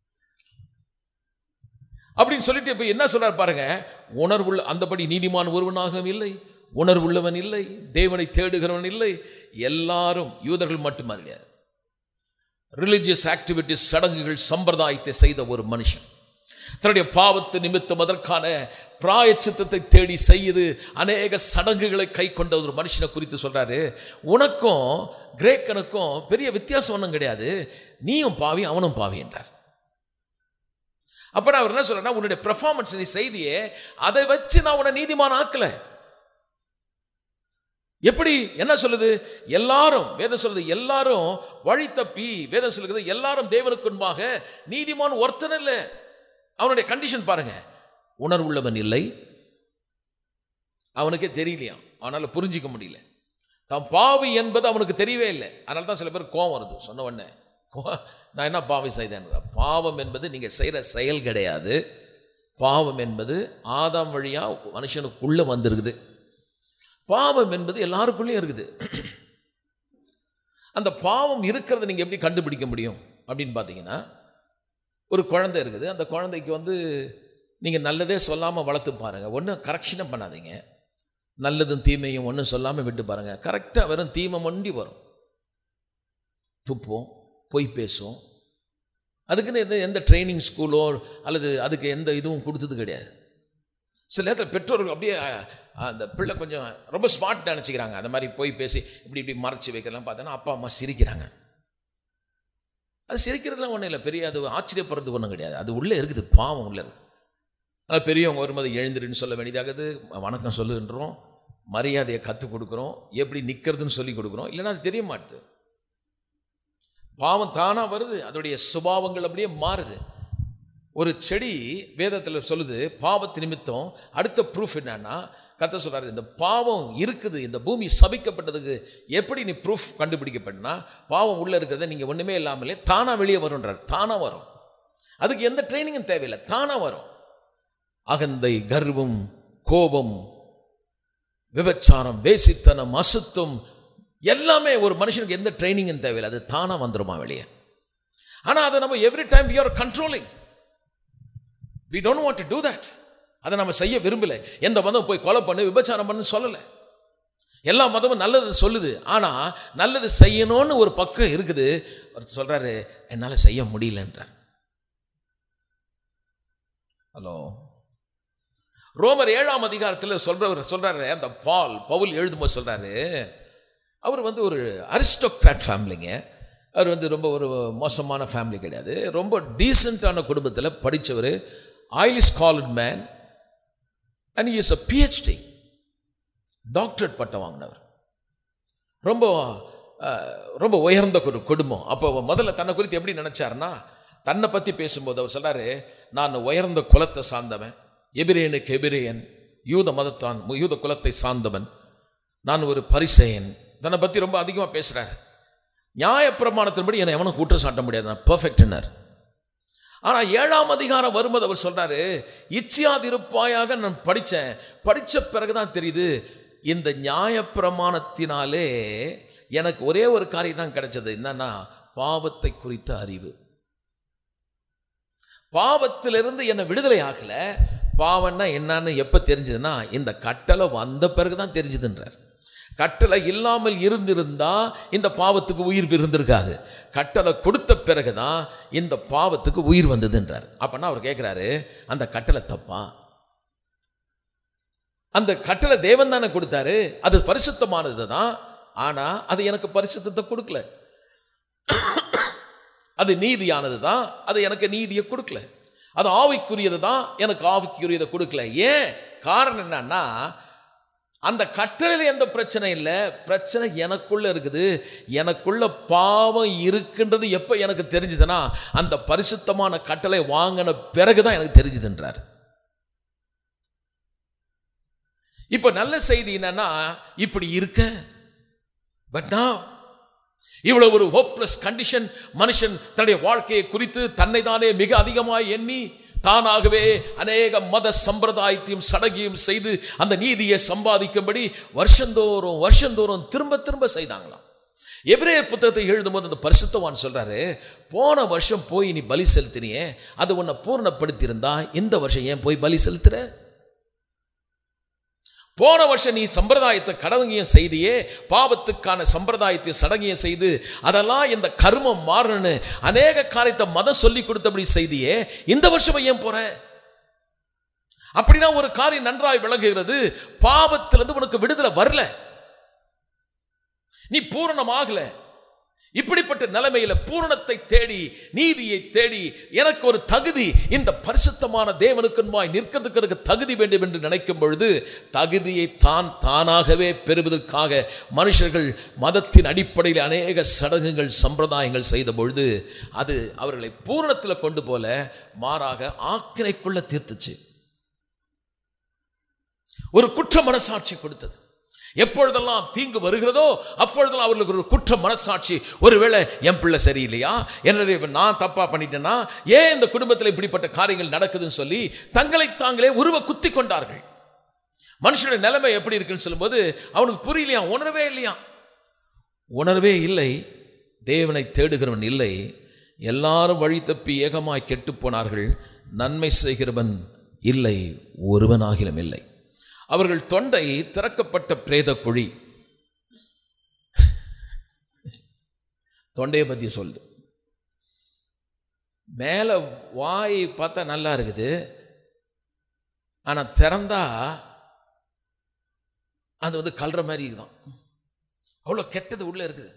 அப்படின்னு சொல்லிட்டு இப்போ என்ன சொல்றார் பாருங்க உணர்வுள்ள அந்தபடி நீதிமான் ஒருவனாகவும் இல்லை உணர்வுள்ளவன் இல்லை தேவனை தேடுகிறவன் இல்லை எல்லாரும் யூதர்கள் மட்டுமல்ல ரிலிஜியஸ் ஆக்டிவிட்டிஸ் சடங்குகள் சம்பிரதாயத்தை செய்த ஒரு மனுஷன் தன்னுடைய பாவத்து நிமித்தம் அதற்கான பிராயச்சித்தத்தை தேடி செய்து அநேக சடங்குகளை கை கொண்ட ஒரு மனுஷனை குறித்து சொல்றாரு உனக்கும் கிரேக்கனுக்கும் பெரிய வித்தியாசம் ஒன்றும் கிடையாது நீயும் பாவி அவனும் பாவி என்றார் அப்ப அவர் என்ன சொல்றேன்னா உன்னுடைய பெர்ஃபார்மன்ஸ் நீ செய்தியே அதை வச்சு நான் உன்னை நீதிமான் ஆக்கல எப்படி என்ன சொல்லுது எல்லாரும் வேதம் சொல்லுது எல்லாரும் வழி தப்பி வேதம் சொல்லுது எல்லாரும் தேவனுக்கு முன்பாக நீதிமான் ஒருத்தன் இல்லை அவனுடைய கண்டிஷன் பாருங்க உணர்வுள்ளவன் இல்லை அவனுக்கே தெரியலையா அவனால புரிஞ்சிக்க முடியல தான் பாவி என்பது அவனுக்கு தெரியவே இல்லை அதனால தான் சில பேர் கோவம் வருது சொன்ன உடனே நான் என்ன பாவி செய்தேன் பாவம் என்பது நீங்கள் செய்கிற செயல் கிடையாது பாவம் என்பது ஆதாம் வழியா மனுஷனுக்குள்ள வந்திருக்குது பாவம் என்பது எல்லாருக்குள்ளேயும் இருக்குது அந்த பாவம் இருக்கிறத நீங்கள் எப்படி கண்டுபிடிக்க முடியும் அப்படின்னு பார்த்தீங்கன்னா ஒரு குழந்தை இருக்குது அந்த குழந்தைக்கு வந்து நீங்கள் நல்லதே சொல்லாமல் வளர்த்து பாருங்கள் ஒன்றும் கரெக்ஷனே பண்ணாதீங்க நல்லதும் தீமையும் ஒன்றும் சொல்லாமல் விட்டு பாருங்கள் கரெக்டாக வெறும் தீமை மண்டி வரும் துப்போம் பொய் பேசும் அதுக்குன்னு எந்த எந்த ட்ரைனிங் ஸ்கூலோ அல்லது அதுக்கு எந்த இதுவும் கொடுத்தது கிடையாது சில நேரத்தில் பெற்றோர்கள் அப்படியே அஹ், அந்த பிள்ளை கொஞ்சம் ரொம்ப ஸ்மார்ட் நினச்சிக்கிறாங்க அந்த மாதிரி போய் பேசி இப்படி இப்படி மறைச்சி வைக்கலாம் பார்த்தோன்னா அப்பா அம்மா சிரிக்கிறாங்க அது சிரிக்கிறதுலாம் ஒன்றும் இல்லை பெரிய அது ஆச்சரியப்படுறது ஒன்றும் கிடையாது அது உள்ளே இருக்குது பாவம் உள்ளே இருக்குது ஆனால் பெரியவங்க வரும்போது எழுந்திருன்னு சொல்ல வேண்டியதாகுது வணக்கம் சொல்லுன்றோம் மரியாதையை கற்றுக் கொடுக்குறோம் எப்படி நிற்கிறதுன்னு சொல்லி கொடுக்குறோம் இல்லைன்னா அது தெரிய மாட்டுது பாவம் தானாக வருது அதோடைய சுபாவங்கள் அப்படியே மாறுது ஒரு செடி வேதத்தில் சொல்லுது பாவத்து நிமித்தம் அடுத்த ப்ரூஃப் என்னன்னா கத்த சொல்றாரு இந்த பாவம் இருக்குது இந்த பூமி சபிக்கப்பட்டதுக்கு எப்படி நீ ப்ரூஃப் கண்டுபிடிக்கப்பட்டனா பாவம் உள்ள இருக்கிறத நீங்க ஒண்ணுமே இல்லாமலே தானா வெளியே வரும்ன்றார் தானா வரும் அதுக்கு எந்த ட்ரைனிங்கும் தேவையில்லை தானா வரும் அகந்தை கர்வம் கோபம் விபச்சாரம் வேசித்தனம் அசுத்தம் எல்லாமே ஒரு மனுஷனுக்கு எந்த ட்ரைனிங்கும் தேவையில்லை அது தானா வந்துருமா வெளியே ஆனா அதை நம்ம every time we are controlling we don't want to do that அதை நம்ம செய்ய விரும்பல எந்த மதம் போய் கொலை பண்ணு விபச்சாரம் பண்ணு சொல்லலை எல்லா மதமும் நல்லது சொல்லுது ஆனா நல்லது செய்யணும்னு ஒரு பக்கம் இருக்குது ஒருத்தர் சொல்றாரு என்னால செய்ய முடியலன்றார் ஹலோ ரோமர் ஏழாம் அதிகாரத்தில் சொல்றவர் சொல்றாரு அந்த பால் பவுல் எழுதும்போது சொல்றாரு அவர் வந்து ஒரு அரிஸ்டோக்ராட் ஃபேமிலிங்க அவர் வந்து ரொம்ப ஒரு மோசமான ஃபேமிலி கிடையாது ரொம்ப டீசெண்டான குடும்பத்தில் படித்தவர் highly scholared man and is a PhD doctorate பட்டம் வாங்கினவர் ரொம்ப அஹ், ரொம்ப உயர்ந்த ஒரு குடும்பம் அப்போ முதல்ல தன்னை குறித்து எப்படி நினைச்சாருன்னா தன்னை பற்றி பேசும்போது அவர் சொல்றாரு நான் உயர்ந்த குலத்தை சார்ந்தவன் எபிரேனுக்கு எபிரேயன் யூத மதத்தான் யூத குலத்தை சார்ந்தவன் நான் ஒரு பரிசெயன் தன்னை பற்றி ரொம்ப அதிகமாக பேசுகிறார் நியாயப்பிரமாணத்தின்படி என்னை எவனும் குற்றம் சாட்ட முடியாது நான் பர்ஃபெக்ட்னர் ஆனால் ஏழாம் அதிகாரம் வரும்போது அவர் சொல்றாரு இச்சியாதிருப்பாயாக நான் படித்தேன் படித்த பிறகுதான் தெரியுது இந்த நியாயப்பிரமாணத்தினாலே எனக்கு ஒரே ஒரு காரியம் தான் கிடைச்சது என்னன்னா பாவத்தை குறித்த அறிவு பாவத்திலிருந்து என்னை விடுதலை ஆகல பாவம்னா என்னன்னு எப்போ தெரிஞ்சதுன்னா இந்த கட்டளை வந்த பிறகு தான் தெரிஞ்சுதுன்றார் கட்டளை இல்லாமல் இருந்திருந்தா இந்த பாவத்துக்கு உயிர் இருந்திருக்காது கட்டளை கொடுத்த பிறகுதான் இந்த பாவத்துக்கு உயிர் வந்ததுன்றார் அப்பன்னா அவர் கேட்குறாரு அந்த கட்டளை தப்பா அந்த கட்டளை தேவன் தானே கொடுத்தாரு அது பரிசுத்தமானது தான் ஆனா அது எனக்கு பரிசுத்தத்தை கொடுக்கல அது நீதியானது தான் அது எனக்கு நீதியை கொடுக்கல அது ஆவிக்குரியது தான் எனக்கு ஆவிக்குரியதை கொடுக்கல ஏன் காரணம் என்னன்னா அந்த கட்டளையில் எந்த பிரச்சனை இல்லை பிரச்சனை எனக்குள்ள இருக்குது எனக்குள்ள பாவம் இருக்குன்றது எப்போ எனக்கு தெரிஞ்சுதுன்னா அந்த பரிசுத்தமான கட்டளை வாங்கின பிறகுதான் எனக்கு தெரிஞ்சுதுன்றார் இப்போ நல்ல செய்தி என்னன்னா இப்படி இருக்க பட் நான் இவ்வளவு ஒரு ஹோப்லெஸ் கண்டிஷன் மனுஷன் தன்னுடைய வாழ்க்கையை குறித்து தன்னை தானே மிக அதிகமாய் எண்ணி தானாகவே அநேக மத சம்பிரதாயத்தையும் சடகையும் செய்து அந்த நீதியை சம்பாதிக்கும்படி வருஷந்தோறும் வருஷந்தோறும் திரும்ப திரும்ப செய்தாங்களாம் எபிரேயர் புத்தகத்தை எழுதும்போது அந்த பரிசுத்தவான் சொல்றாரு போன வருஷம் போய் நீ பலி செலுத்தினியே அது உன்னை பூர்ணப்படுத்தியிருந்தா இந்த வருஷம் ஏன் போய் பலி செலுத்துற போன வருஷம் நீ சம்பிரதாயத்தை கடவுங்கியம் செய்தியே பாவத்துக்கான சம்பிரதாயத்தை சடங்கியம் செய்து அதெல்லாம் இந்த கர்மம் மாறணும்னு அநேக காரியத்தை மதம் சொல்லி கொடுத்தபடி செய்தியே இந்த வருஷம் ஏன் போற அப்படின்னா ஒரு காரியம் நன்றாய் விளங்குகிறது பாவத்திலிருந்து உனக்கு விடுதலை வரல நீ பூரணமாகல இப்படிப்பட்ட நிலைமையில பூரணத்தை தேடி நீதியை தேடி எனக்கு ஒரு தகுதி இந்த பரிசுத்தமான தேவனுக்குன்பாய் நிற்கிறதுக்கு எனக்கு தகுதி வேண்டும் என்று நினைக்கும் பொழுது தகுதியை தான் தானாகவே பெறுவதற்காக மனுஷர்கள் மதத்தின் அடிப்படையில் அநேக சடங்குகள் சம்பிரதாயங்கள் செய்த பொழுது அது அவர்களை பூரணத்தில் கொண்டு போல மாறாக ஆக்கினைக்குள்ள தீர்த்துச்சு ஒரு குற்ற மனசாட்சி கொடுத்தது எப்பொழுதெல்லாம் தீங்கு வருகிறதோ அப்பொழுதெல்லாம் அவர்களுக்கு ஒரு குற்ற மனசாட்சி ஒருவேளை என் பிள்ளை சரியில்லையா என்னுடைய நான் தப்பா பண்ணிட்டேன்னா ஏன் இந்த குடும்பத்தில் இப்படிப்பட்ட காரியங்கள் நடக்குதுன்னு சொல்லி தங்களை தாங்களே உருவ குத்தி கொண்டார்கள் மனுஷனுடைய நிலைமை எப்படி இருக்குன்னு சொல்லும்போது அவனுக்கு புரியலையா உணரவே இல்லையா உணர்வே இல்லை தேவனை தேடுகிறவன் இல்லை எல்லாரும் வழி தப்பி ஏகமாய் கெட்டுப் போனார்கள் நன்மை செய்கிறவன் இல்லை ஒருவனாகிலும் இல்லை அவர்கள் தொண்டை திறக்கப்பட்ட பிரேத குழி தொண்டையை பற்றி சொல்லுது மேலே வாய் பார்த்தா நல்லா இருக்குது ஆனால் திறந்தா அது வந்து கல்ற மாதிரி இதுதான் அவ்வளோ கெட்டது உள்ள இருக்குது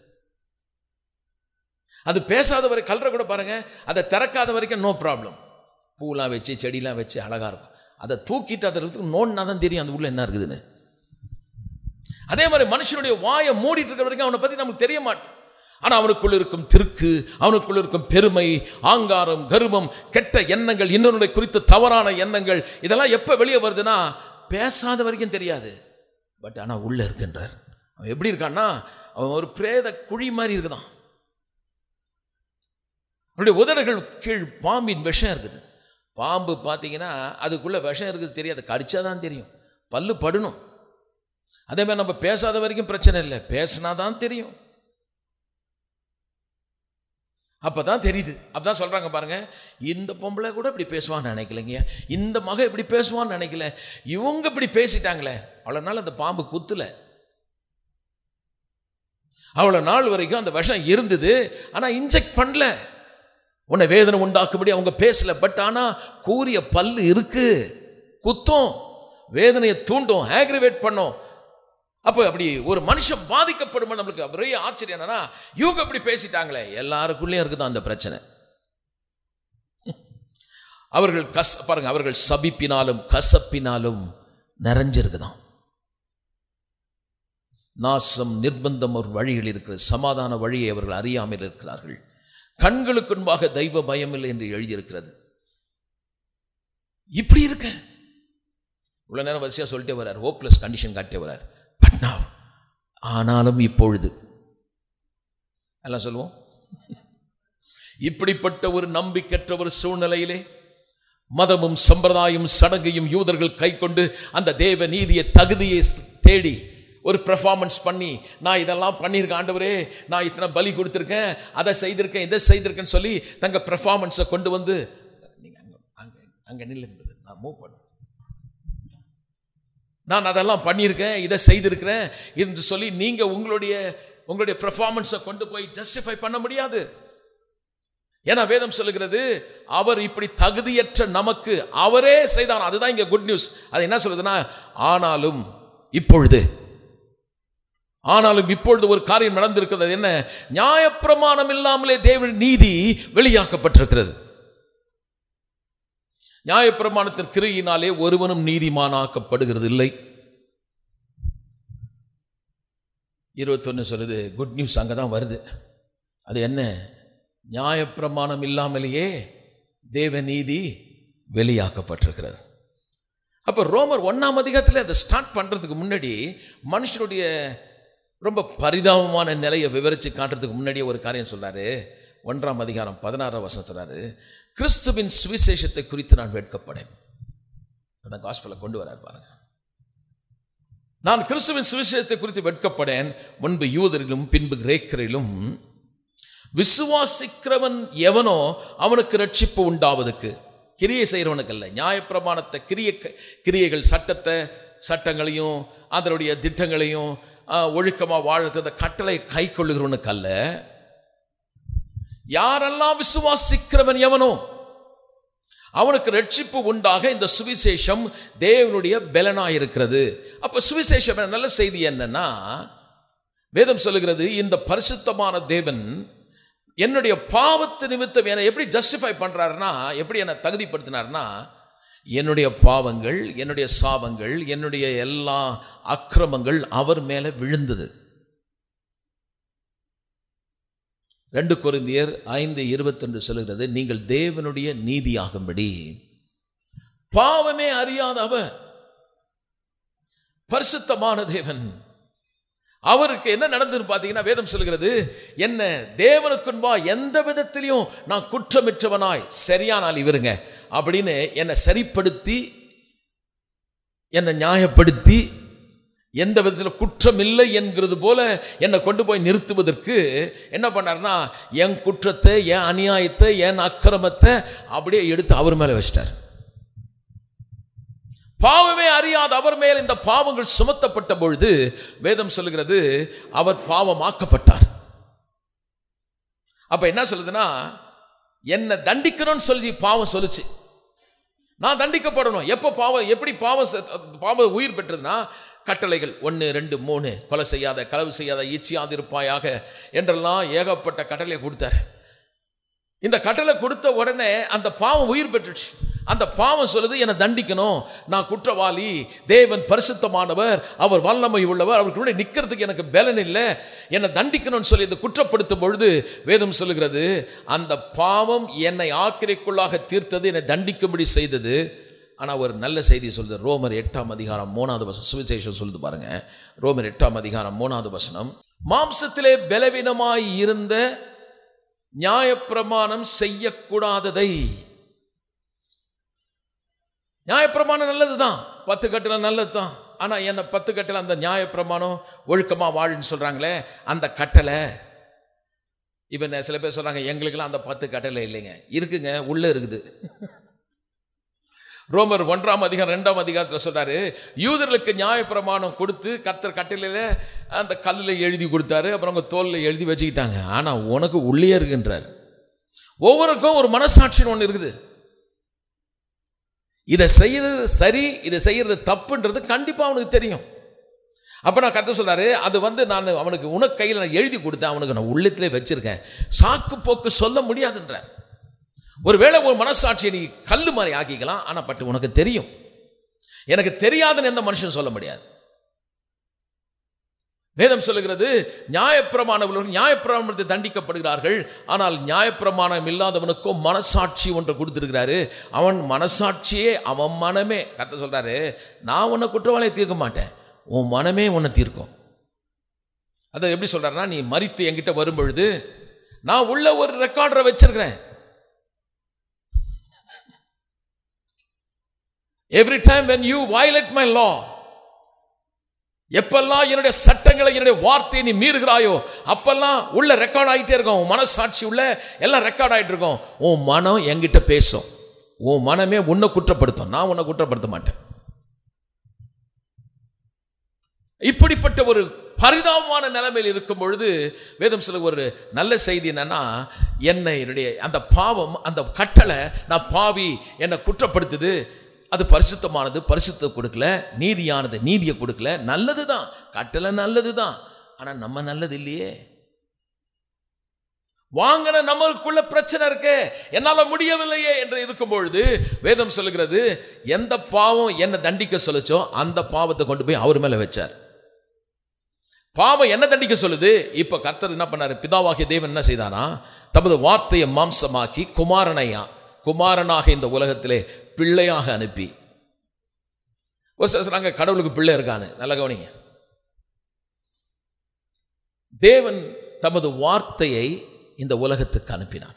அது பேசாத வரை கல்ற கூட பாருங்க அதை திறக்காத வரைக்கும் நோ ப்ராப்ளம் பூலாம் வச்சு செடிலாம் வச்சு அழகா இருக்கும் அதை தூக்கிட்டு அதை நோன்னா தான் தெரியும் அந்த உள்ள என்ன இருக்குதுன்னு அதே மாதிரி மனுஷனுடைய வாயை மூடிட்டு இருக்கிற வரைக்கும் அவனை பத்தி நமக்கு தெரிய மாட்டேது ஆனா அவனுக்குள்ள இருக்கும் திருக்கு அவனுக்குள்ள இருக்கும் பெருமை ஆங்காரம் கர்வம் கெட்ட எண்ணங்கள் இன்னொன்னுடைய குறித்த தவறான எண்ணங்கள் இதெல்லாம் எப்ப வெளியே வருதுன்னா பேசாத வரைக்கும் தெரியாது பட் ஆனா உள்ள இருக்கின்றார் அவன் எப்படி இருக்கான்னா அவன் ஒரு பிரேத குழி மாதிரி இருக்குதான் அவனுடைய உதடுகள் கீழ் பாம்பின் விஷம் இருக்குது பாம்பு பார்த்தீங்கன்னா அதுக்குள்ள விஷம் இருக்குது தெரியாது கடிச்சாதான் தெரியும் பல்லு படணும் அதே மாதிரி நம்ம பேசாத வரைக்கும் பிரச்சனை இல்லை பேசினாதான் தெரியும் அப்பதான் தெரியுது அப்பதான் சொல்றாங்க பாருங்க இந்த பொம்பளை கூட இப்படி பேசுவான்னு நினைக்கலைங்க இந்த மக இப்படி பேசுவான்னு நினைக்கல இவங்க இப்படி பேசிட்டாங்களே அவ்வளோ நாள் அந்த பாம்பு குத்துல அவ்வளோ நாள் வரைக்கும் அந்த விஷம் இருந்தது ஆனால் இன்ஜெக்ட் பண்ணல உன்னை வேதனை உண்டாக்கும்படி அவங்க பேசல பட் ஆனால் கூறிய பல்லு இருக்கு குத்தும் வேதனையை தூண்டும் ஆக்ரிவேட் பண்ணும் அப்போ அப்படி ஒரு மனுஷன் பாதிக்கப்படும் நம்மளுக்கு பெரிய ஆச்சரியம் என்னன்னா இவங்க அப்படி பேசிட்டாங்களே எல்லாருக்குள்ளேயும் இருக்குதான் அந்த பிரச்சனை அவர்கள் கஸ் பாருங்க அவர்கள் சபிப்பினாலும் கசப்பினாலும் நிறைஞ்சிருக்குதான் நாசம் நிர்பந்தம் ஒரு வழிகள் இருக்கிறது சமாதான வழியை அவர்கள் அறியாமல் இருக்கிறார்கள் கண்களுக்கு முன்பாக தெய்வ பயம் இல்லை என்று எழுதியிருக்கிறது இப்படி இருக்க இவ்வளவு நேரம் வரிசையா சொல்லிட்டே வர்றார் ஹோப்லெஸ் கண்டிஷன் காட்டே வர்றார் பட் now ஆனாலும் இப்பொழுது எல்லாம் சொல்லுவோம் இப்படிப்பட்ட ஒரு நம்பிக்கற்ற ஒரு சூழ்நிலையிலே மதமும் சம்பிரதாயம் சடங்கையும் யூதர்கள் கை கொண்டு அந்த தேவ நீதியை தகுதியை தேடி ஒரு பெர்ஃபார்மன்ஸ் பண்ணி நான் இதெல்லாம் பண்ணியிருக்கேன் ஆண்டவரே நான் இத்தனை பலி கொடுத்துருக்கேன் அதை செய்திருக்கேன் இதை செய்திருக்கேன்னு சொல்லி தங்க பெர்ஃபார்மன்ஸை கொண்டு வந்து நீங்க அங்க அங்க அங்க நில்லுங்கிறது நான் மூவ் பண்ண நான் அதெல்லாம் பண்ணியிருக்கேன் இதை செய்திருக்கிறேன் என்று சொல்லி நீங்க உங்களுடைய உங்களுடைய பெர்ஃபார்மன்ஸை கொண்டு போய் ஜஸ்டிஃபை பண்ண முடியாது ஏன்னா வேதம் சொல்லுகிறது அவர் இப்படி தகுதியற்ற நமக்கு அவரே செய்தார் அதுதான் இங்க குட் நியூஸ் அது என்ன சொல்லுதுன்னா ஆனாலும் இப்பொழுது ஆனாலும் இப்பொழுது ஒரு காரியம் நடந்திருக்கிறது அது என்ன நியாயப்பிரமாணம் இல்லாமலே தேவன் நீதி வெளியாக்கப்பட்டிருக்கிறது நியாயப்பிரமாணத்தின் கிரியினாலே ஒருவனும் நீதிமானாக்கப்படுகிறது இல்லை இருபத்தொன்னு சொல்லுது குட் நியூஸ் அங்கே தான் வருது அது என்ன நியாயப்பிரமாணம் இல்லாமலேயே தேவ நீதி வெளியாக்கப்பட்டிருக்கிறது அப்போ ரோமர் ஒன்றாம் அதிகாரத்தில் அதை ஸ்டார்ட் பண்ணுறதுக்கு முன்னாடி மனுஷனுடைய ரொம்ப பரிதாபமான நிலையை விவரித்து காட்டுறதுக்கு முன்னாடியே ஒரு காரியம் சொல்றாரு ஒன்றாம் அதிகாரம் பதினாறாம் வருஷம் சொல்றாரு கிறிஸ்துவின் சுவிசேஷத்தை குறித்து நான் வெட்கப்படேன் அந்த காஸ்பலை கொண்டு வரார் பாருங்க நான் கிறிஸ்துவின் சுவிசேஷத்தை குறித்து வெட்கப்படேன் முன்பு யூதரிலும் பின்பு கிரேக்கரிலும் விசுவாசிக்கிறவன் எவனோ அவனுக்கு ரட்சிப்பு உண்டாவதுக்கு கிரியை செய்கிறவனுக்கு அல்ல நியாயப்பிரமாணத்தை கிரிய கிரியைகள் சட்டத்தை சட்டங்களையும் அதனுடைய திட்டங்களையும் ஒழுக்கமாக வாழறது அந்த கட்டளை கை கொள்ளுகிறவனுக்கு அல்ல யாரெல்லாம் விசுவாசிக்கிறவன் எவனோ அவனுக்கு ரட்சிப்பு உண்டாக இந்த சுவிசேஷம் தேவனுடைய பலனாயிருக்கிறது அப்ப சுவிசேஷம் நல்ல செய்தி என்னன்னா வேதம் சொல்லுகிறது இந்த பரிசுத்தமான தேவன் என்னுடைய பாவத்து நிமித்தம் என்னை எப்படி ஜஸ்டிஃபை பண்றாருன்னா எப்படி என்னை தகுதிப்படுத்தினார்னா என்னுடைய பாவங்கள் என்னுடைய சாபங்கள் என்னுடைய எல்லா அக்கிரமங்கள் அவர் மேல விழுந்தது ரெண்டு கொரிந்தியர் ஐந்து இருபத்தொன்று சொல்லுகிறது நீங்கள் தேவனுடைய நீதியாகும்படி பாவமே அறியாத அவர் பரிசுத்தமான தேவன் அவருக்கு என்ன நடந்ததுன்னு பார்த்தீங்கன்னா வேதம் சொல்கிறது என்ன தேவனுக்குன்பா எந்த விதத்திலையும் நான் குற்றமிற்றவனாய் சரியானால் இவருங்க அப்படின்னு என்னை சரிப்படுத்தி என்னை நியாயப்படுத்தி எந்த விதத்தில் குற்றம் இல்லை என்கிறது போல என்னை கொண்டு போய் நிறுத்துவதற்கு என்ன பண்ணார்னா என் குற்றத்தை என் அநியாயத்தை என் அக்கிரமத்தை அப்படியே எடுத்து அவர் மேலே வச்சிட்டார் பாவமே அறியாத அவர் மேல் இந்த பாவங்கள் சுமத்தப்பட்ட பொழுது வேதம் சொல்லுகிறது அவர் பாவமாக்கப்பட்டார் அப்ப என்ன சொல்லுதுன்னா என்ன தண்டிக்கணும்னு சொல்லி பாவம் சொல்லுச்சு நான் தண்டிக்கப்படணும் எப்போ பாவம் எப்படி பாவம் செ- பாவம் உயிர் பெற்றதுன்னா கட்டளைகள் ஒன்று ரெண்டு மூணு கொலை செய்யாத களவு செய்யாத ஈச்சியாதிருப்பாயாக என்றெல்லாம் ஏகப்பட்ட கட்டளை கொடுத்தாரு இந்த கட்டளை கொடுத்த உடனே அந்த பாவம் உயிர் பெற்றுச்சு அந்த பாவம் சொல்லுது என்னை தண்டிக்கணும் நான் குற்றவாளி தேவன் பரிசுத்தமானவர் அவர் வல்லமை உள்ளவர் அவருக்கு முன்னாடி நிற்கிறதுக்கு எனக்கு பலன் இல்லை என்னை தண்டிக்கணும்னு சொல்லி இதை குற்றப்படுத்தும் பொழுது வேதம் சொல்லுகிறது அந்த பாவம் என்னை ஆக்கிரைக்குள்ளாக தீர்த்தது என்னை தண்டிக்கும்படி செய்தது ஆனால் ஒரு நல்ல செய்தி சொல்லுது ரோமர் எட்டாம் அதிகாரம் மூணாவது வசனம் சுவிசேஷம் சொல்லுது பாருங்க ரோமர் எட்டாம் அதிகாரம் மூணாவது வசனம் மாம்சத்திலே பலவீனமாய் இருந்த நியாயப்பிரமாணம் செய்யக்கூடாததை நியாயப்பிரமாணம் நல்லதுதான் பத்து கட்டளை நல்லதுதான் ஆனா என்ன பத்து கட்டளை அந்த நியாயப்பிரமாணம் ஒழுக்கமா வாழுன்னு சொல்றாங்களே அந்த கட்டளை இப்ப என்ன சில பேர் சொல்றாங்க எங்களுக்கெல்லாம் அந்த பத்து கட்டளை இல்லைங்க இருக்குங்க உள்ள இருக்குது ரோமர் ஒன்றாம் அதிகாரம் ரெண்டாம் அதிகாரத்தில் சொல்றாரு யூதர்களுக்கு நியாயப்பிரமாணம் கொடுத்து கத்தர் கட்டளையில அந்த கல்லில் எழுதி கொடுத்தாரு அப்புறம் அவங்க தோல்ல எழுதி வச்சுக்கிட்டாங்க ஆனா உனக்கு உள்ளே இருக்குன்றார் ஒவ்வொருக்கும் ஒரு மனசாட்சின்னு ஒன்று இருக்குது இதை செய்யறது சரி இதை செய்யறது தப்புன்றது கண்டிப்பா அவனுக்கு தெரியும் அப்ப நான் கத்த சொல்றாரு அது வந்து நான் அவனுக்கு உனக்கு கையில் நான் எழுதி கொடுத்தேன் அவனுக்கு நான் உள்ளத்திலே வச்சிருக்கேன் சாக்கு போக்கு சொல்ல முடியாதுன்றார் ஒருவேளை ஒரு மனசாட்சியை நீ கல்லு மாதிரி ஆக்கிக்கலாம் ஆனா பட் உனக்கு தெரியும் எனக்கு தெரியாதுன்னு எந்த மனுஷன் சொல்ல முடியாது வேதம் சொல்லுகிறது நியாயப்பிரமாணம் உள்ளவர்கள் நியாயப்பிரமாணத்தை தண்டிக்கப்படுகிறார்கள் ஆனால் நியாயப்பிரமாணம் இல்லாதவனுக்கோ மனசாட்சி ஒன்று கொடுத்திருக்கிறாரு அவன் மனசாட்சியே அவன் மனமே கத்த சொல்றாரு நான் உன்னை குற்றவாளியை தீர்க்க மாட்டேன் உன் மனமே உன்னை தீர்க்கும் அதை எப்படி சொல்றாருன்னா நீ மறித்து என்கிட்ட வரும்பொழுது நான் உள்ள ஒரு ரெக்கார்டரை வச்சிருக்கிறேன் every time when you violate my law எப்பெல்லாம் என்னுடைய சட்டங்களை என்னுடைய வார்த்தையை நீ மீறுகிறாயோ அப்பெல்லாம் உள்ள ரெக்கார்ட் ஆகிட்டே இருக்கும் உன் மனசாட்சி உள்ள எல்லாம் ரெக்கார்ட் ஆகிட்டு இருக்கும் உன் மனம் என்கிட்ட பேசும் உன் மனமே உன்னை குற்றப்படுத்தும் நான் உன்னை குற்றப்படுத்த மாட்டேன் இப்படிப்பட்ட ஒரு பரிதாபமான நிலைமையில் இருக்கும் பொழுது வேதம் சொல்ல ஒரு நல்ல செய்தி என்னன்னா என்னை என்னுடைய அந்த பாவம் அந்த கட்டளை நான் பாவி என்னை குற்றப்படுத்துது அது பரிசுத்தமானது பரிசுத்த கொடுக்கல நீதியானது நீதியை கொடுக்கல நல்லதுதான் கட்டளை நல்லதுதான் ஆனா நம்ம நல்லது இல்லையே வாங்கின நம்மளுக்குள்ள பிரச்சனை இருக்கே என்னால முடியவில்லையே என்று இருக்கும் பொழுது வேதம் சொல்லுகிறது எந்த பாவம் என்ன தண்டிக்க சொல்லுச்சோ அந்த பாவத்தை கொண்டு போய் அவர் மேல வச்சார் பாவம் என்ன தண்டிக்க சொல்லுது இப்ப கர்த்தர் என்ன பண்ணாரு பிதாவாகிய தேவன் என்ன செய்தானா தமது வார்த்தையை மாம்சமாக்கி குமாரனையா குமாரனாக இந்த உலகத்திலே பிள்ளையாக அனுப்பி ஒரு சில சொல்றாங்க கடவுளுக்கு பிள்ளை இருக்கான்னு நல்ல கவனிங்க தேவன் தமது வார்த்தையை இந்த உலகத்துக்கு அனுப்பினார்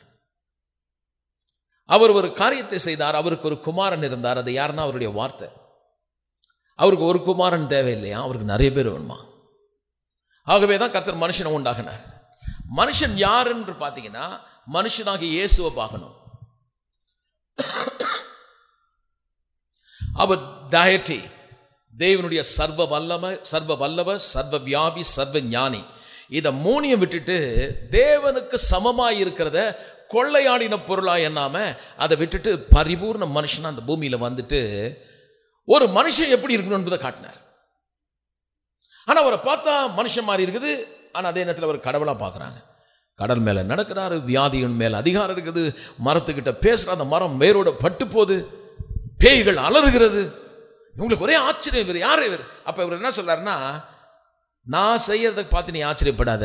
அவர் ஒரு காரியத்தை செய்தார் அவருக்கு ஒரு குமாரன் இருந்தார் அது யாருன்னா அவருடைய வார்த்தை அவருக்கு ஒரு குமாரன் தேவையில்லையா அவருக்கு நிறைய பேர் வேணுமா ஆகவே தான் கர்த்தர் மனுஷனை உண்டாகினார் மனுஷன் யாருன்னு பார்த்தீங்கன்னா மனுஷனாகிய இயேசுவை பார்க்கணும் அவர் டயட்டி தேவனுடைய சர்வ வல்லம சர்வ வல்லவ சர்வ வியாபி சர்வ ஞானி இதை மூணையும் விட்டுட்டு தேவனுக்கு சமமாய் இருக்கிறத கொள்ளையாடின பொருளா எண்ணாம அதை விட்டுட்டு பரிபூர்ண மனுஷனா அந்த பூமியில வந்துட்டு ஒரு மனுஷன் எப்படி இருக்கணும் என்பதை காட்டினார் ஆனா அவரை பார்த்தா மனுஷன் மாதிரி இருக்குது ஆனா அதே நேரத்தில் அவர் கடவுளா பார்க்கறாங்க கடல் மேல நடக்கிறாரு வியாதியின் மேல அதிகாரம் இருக்குது மரத்துக்கிட்ட பேசுற அந்த மரம் வேரோட பட்டு போகுது பேய்கள் அலறுகிறது இவங்களுக்கு ஒரே ஆச்சரியம் இவர் யார் இவர் அப்ப இவர் என்ன சொல்றாருன்னா நான் செய்யறதை பார்த்து நீ ஆச்சரியப்படாத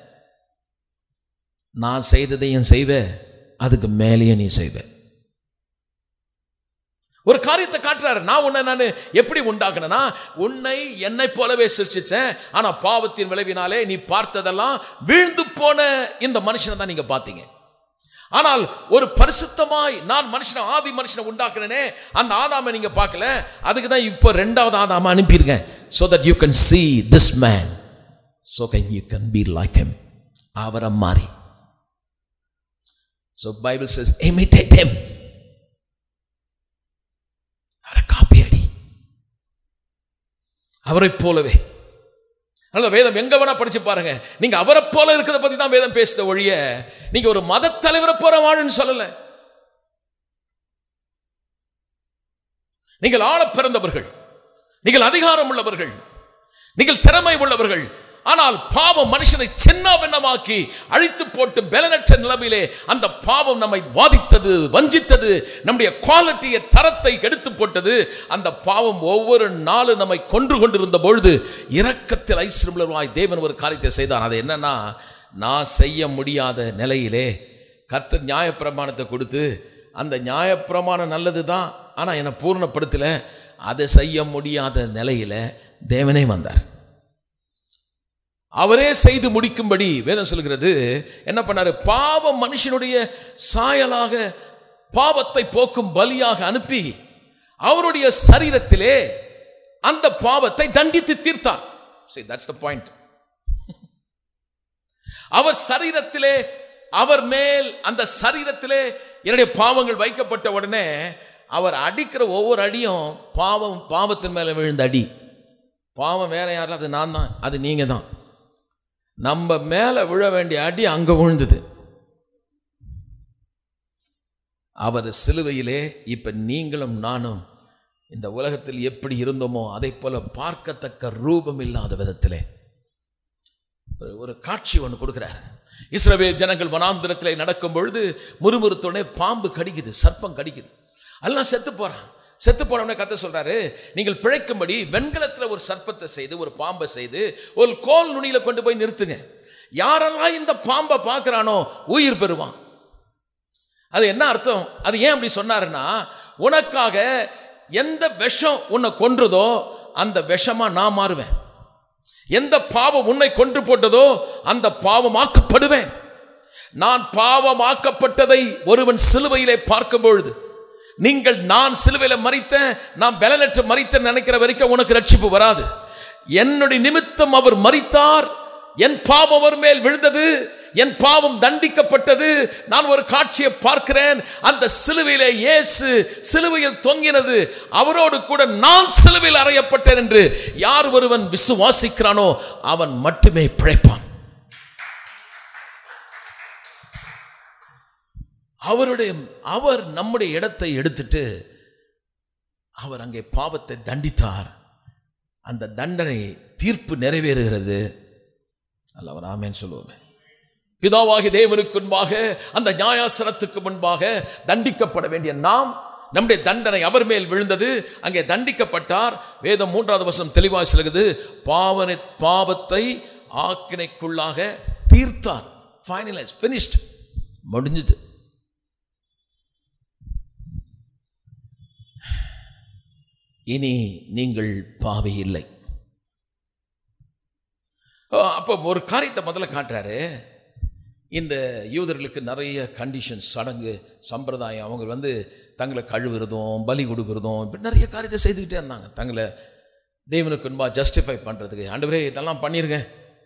நான் செய்ததையும் செய்வ அதுக்கு மேலேயும் நீ செய்வ ஒரு காரியத்தை காட்டுறாரு நான் உன்னை நான் எப்படி உண்டாக்குனேன்னா உன்னை என்னை போலவே சிருஷ்டிச்சேன் ஆனா பாவத்தின் விளைவினாலே நீ பார்த்ததெல்லாம் வீழ்ந்து போன இந்த மனுஷனை தான் நீங்க பார்த்தீங்க ஆனால் ஒரு பரிசுத்தமாய் நான் மனுஷனை ஆதி மனுஷனை உண்டாக்குனேனே அந்த ஆதாமை நீங்க பார்க்கல அதுக்கு தான் இப்போ ரெண்டாவது ஆதாம அனுப்பியிருக்கேன் so that you can see this man so can you can be like him அவரை மாறி so bible says imitate him அவரை காப்பி அடி அவரை போலவே அதனால வேதம் எங்க வேணா படிச்சு பாருங்க நீங்க அவரை போல இருக்கிறத பத்தி தான் வேதம் பேசுத ஒழிய நீங்க ஒரு மத தலைவரை போற வாழுன்னு சொல்லல நீங்கள் ஆள பிறந்தவர்கள் நீங்கள் அதிகாரம் உள்ளவர்கள் நீங்கள் திறமை உள்ளவர்கள் ஆனால் பாவம் மனுஷனை சின்ன பின்னமாக்கி அழித்து போட்டு பலனற்ற நிலைமையிலே அந்த பாவம் நம்மை வாதித்தது வஞ்சித்தது நம்முடைய குவாலிட்டியை தரத்தை கெடுத்து போட்டது அந்த பாவம் ஒவ்வொரு நாளும் நம்மை கொன்று கொண்டிருந்த பொழுது இரக்கத்தில் ஐஸ்வர்யவாய் தேவன் ஒரு காரியத்தை செய்தான் அது என்னன்னா நான் செய்ய முடியாத நிலையிலே கர்த்தர் நியாயப்பிரமாணத்தை கொடுத்து அந்த நியாயப்பிரமாணம் நல்லது தான் ஆனால் என்னை பூர்ணப்படுத்தலை அதை செய்ய முடியாத நிலையில தேவனே வந்தார் அவரே செய்து முடிக்கும்படி வேதம் சொல்கிறது என்ன பண்ணாரு பாவம் மனுஷனுடைய சாயலாக பாவத்தை போக்கும் பலியாக அனுப்பி அவருடைய சரீரத்திலே அந்த பாவத்தை தண்டித்து தீர்த்தார் see that's the point அவர் சரீரத்திலே அவர் மேல் அந்த சரீரத்திலே என்னுடைய பாவங்கள் வைக்கப்பட்ட உடனே அவர் அடிக்கிற ஒவ்வொரு அடியும் பாவம் பாவத்தின் மேலே விழுந்த அடி பாவம் வேற யாரும் அது நான் தான் அது நீங்க தான் நம்ம மேலே விழ வேண்டிய அடி அங்க விழுந்தது அவர் சிலுவையிலே இப்ப நீங்களும் நானும் இந்த உலகத்தில் எப்படி இருந்தோமோ அதை போல பார்க்கத்தக்க ரூபம் இல்லாத விதத்திலே ஒரு- ஒரு காட்சி ஒன்று கொடுக்கிறார் இஸ்ரவேல் ஜனங்கள் வனாந்திரத்திலே நடக்கும் பொழுது முறுமுறுத்தோடனே பாம்பு கடிக்குது சர்ப்பம் கடிக்குது எல்லாம் செத்து போறான் செத்து போனவனே கத்த சொல்றாரு நீங்கள் பிழைக்கும்படி வெண்கலத்தில் ஒரு சர்ப்பத்தை செய்து ஒரு பாம்பை செய்து ஒரு கோல் நுனியில கொண்டு போய் நிறுத்துங்க யாரெல்லாம் இந்த பாம்பை பார்க்கறானோ உயிர் பெறுவான் அது என்ன அர்த்தம் அது ஏன் அப்படி சொன்னாருன்னா உனக்காக எந்த விஷம் உன்னை கொன்றதோ அந்த விஷமா நான் மாறுவேன் எந்த பாவம் உன்னை கொன்று போட்டதோ அந்த பாவமாக்கப்படுவேன் நான் பாவமாக்கப்பட்டதை ஒருவன் சிலுவையிலே பார்க்கும் பொழுது நீங்கள் நான் சிலுவையில மறித்தேன் நான் பலனற்ற மறித்தேன் நினைக்கிற வரைக்கும் உனக்கு ரட்சிப்பு வராது என்னுடைய நிமித்தம் அவர் மறித்தார் என் பாவம் அவர் மேல் விழுந்தது என் பாவம் தண்டிக்கப்பட்டது நான் ஒரு காட்சியை பார்க்கிறேன் அந்த சிலுவையிலே இயேசு சிலுவையில் தொங்கினது அவரோடு கூட நான் சிலுவையில் அறையப்பட்டேன் என்று யார் ஒருவன் விசுவாசிக்கிறானோ அவன் மட்டுமே பிழைப்பான் அவருடைய அவர் நம்முடைய இடத்தை எடுத்துட்டு அவர் அங்கே பாவத்தை தண்டித்தார் அந்த தண்டனை தீர்ப்பு நிறைவேறுகிறது அல்ல அவர் ஆமேன்னு சொல்லுவோமே பிதாவாகி தேவனுக்கு முன்பாக அந்த நியாயாசனத்துக்கு முன்பாக தண்டிக்கப்பட வேண்டிய நாம் நம்முடைய தண்டனை அவர் மேல் விழுந்தது அங்கே தண்டிக்கப்பட்டார் வேதம் மூன்றாவது வருஷம் தெளிவாக சொல்கிறது பாவனை பாவத்தை ஆக்கினைக்குள்ளாக தீர்த்தார் ஃபைனலைஸ் finished முடிஞ்சது இனி நீங்கள் பாவி இல்லை ஓ, அப்போ ஒரு காரியத்தை முதல்ல காட்டுறாரு இந்த யூதர்களுக்கு நிறைய கண்டிஷன்ஸ் சடங்கு சம்பிரதாயம் அவங்க வந்து தங்களை கழுவுறதும் பலி கொடுக்கறதும் இப்படி நிறைய காரியத்தை செய்துக்கிட்டே இருந்தாங்க தங்களை தேவனுக்கு முன்பா ஜஸ்டிஃபை பண்ணுறதுக்கு ஆண்டவரே இதெல்லாம் பண்ணிருங்க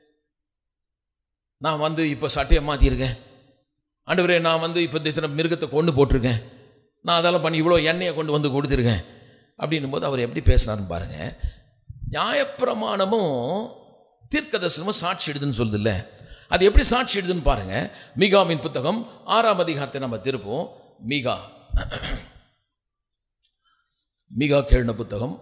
நான் வந்து இப்போ சட்டையை மாற்றிருக்கேன் ஆண்டவரே நான் வந்து இப்போ இத்தனை மிருகத்தை கொண்டு போட்டிருக்கேன் நான் அதெல்லாம் பண்ணி இவ்வளோ எண்ணெயை கொண்டு வந்து கொடுத்துருக்கேன் அப்படின்னும் போது அவர் எப்படி பேசினாருன்னு பாருங்க நியாயப்பிரமாணமும் தீர்க்கதரிசனமும் சாட்சி எடுதுன்னு சொல்லுதுல்ல அது எப்படி சாட்சி எடுதுன்னு பாருங்க மீகாவின் புத்தகம் ஆறாம் அதிகாரத்தை நம்ம திருப்போம் மீகா மீகா கேள்ன புத்தகம்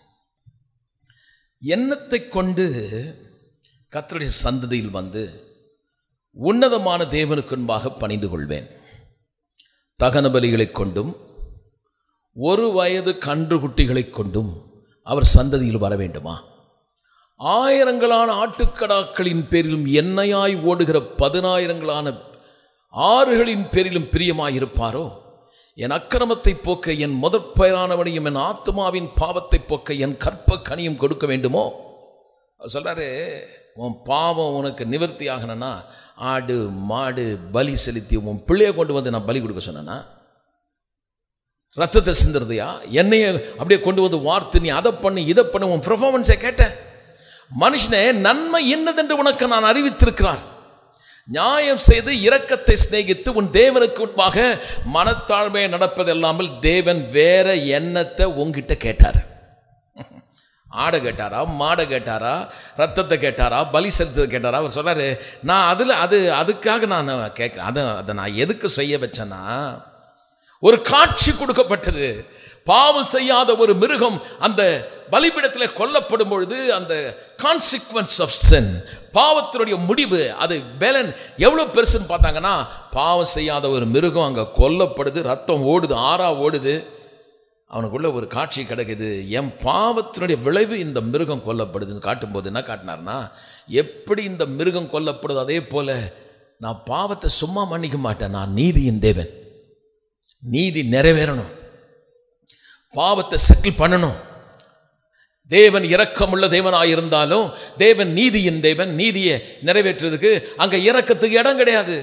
எண்ணத்தை கொண்டு கர்த்தருடைய சந்ததியில் வந்து உன்னதமான தேவனுக்கு முன்பாக பணிந்து கொள்வேன் தகன பலிகளைக் கொண்டும் ஒரு வயது கன்று குட்டிகளைக் கொண்டும் அவர் சந்ததியில் வர வேண்டுமா ஆயிரங்களான ஆட்டுக்கடாக்களின் பேரிலும் எண்ணெயாய் ஓடுகிற பதினாயிரங்களான ஆறுகளின் பேரிலும் பிரியமாயிருப்பாரோ என் அக்கிரமத்தை போக்க என் முதற் பயிரானவனையும் என் ஆத்மாவின் பாவத்தை போக்க என் கற்ப கனியும் கொடுக்க வேண்டுமோ அவர் சொல்றாரு உன் பாவம் உனக்கு நிவர்த்தி ஆகணும்னா ஆடு மாடு பலி செலுத்தி உன் பிள்ளைய கொண்டு வந்து நான் பலி கொடுக்க சொன்னேன்னா ரத்தத்தை சிந்துறதையா என்னைய அப்படியே கொண்டு வந்து வார்த்து நீ அதை பண்ணு இதை பண்ணு உன் பெர்ஃபார்மன்ஸை கேட்டேன் மனுஷனே நன்மை என்னதென்று உனக்கு நான் அறிவித்திருக்கிறார் நியாயம் செய்து இரக்கத்தை சிநேகித்து உன் தேவனுக்கு முன்பாக மனத்தாழ்மையை நடப்பதல்லாமல் தேவன் வேற எண்ணத்தை உங்ககிட்ட கேட்டார் ஆடை கேட்டாரா மாடை கேட்டாரா ரத்தத்தை கேட்டாரா பலி செலுத்ததை கேட்டாரா அவர் சொல்றாரு நான் அதில் அது அதுக்காக நான் கேட்குறேன் அதை அதை நான் எதுக்கு செய்ய வச்சேன்னா ஒரு காட்சி கொடுக்கப்பட்டது பாவம் செய்யாத ஒரு மிருகம் அந்த பலிபிடத்தில் கொல்லப்படும் பொழுது அந்த கான்சிக்வன்ஸ் ஆஃப் சென் பாவத்தினுடைய முடிவு அது பேலன் எவ்வளோ பெருசுன்னு பார்த்தாங்கன்னா பாவம் செய்யாத ஒரு மிருகம் அங்கே கொல்லப்படுது ரத்தம் ஓடுது ஆறா ஓடுது அவனுக்குள்ள ஒரு காட்சி கிடைக்குது என் பாவத்தினுடைய விளைவு இந்த மிருகம் கொல்லப்படுதுன்னு காட்டும்போது என்ன காட்டினார்னா எப்படி இந்த மிருகம் கொல்லப்படுது அதே போல நான் பாவத்தை சும்மா மன்னிக்க மாட்டேன் நான் நீதியின் தேவன் நீதி நிறைவேறணும் பாவத்தை செட்டில் பண்ணணும் தேவன் இரக்கமுள்ள தேவனாயிருந்தாலும் தேவன் நீதியின் தேவன் நீதியை நிறைவேற்றுறதுக்கு அங்க இரக்கத்துக்கு இடம் கிடையாது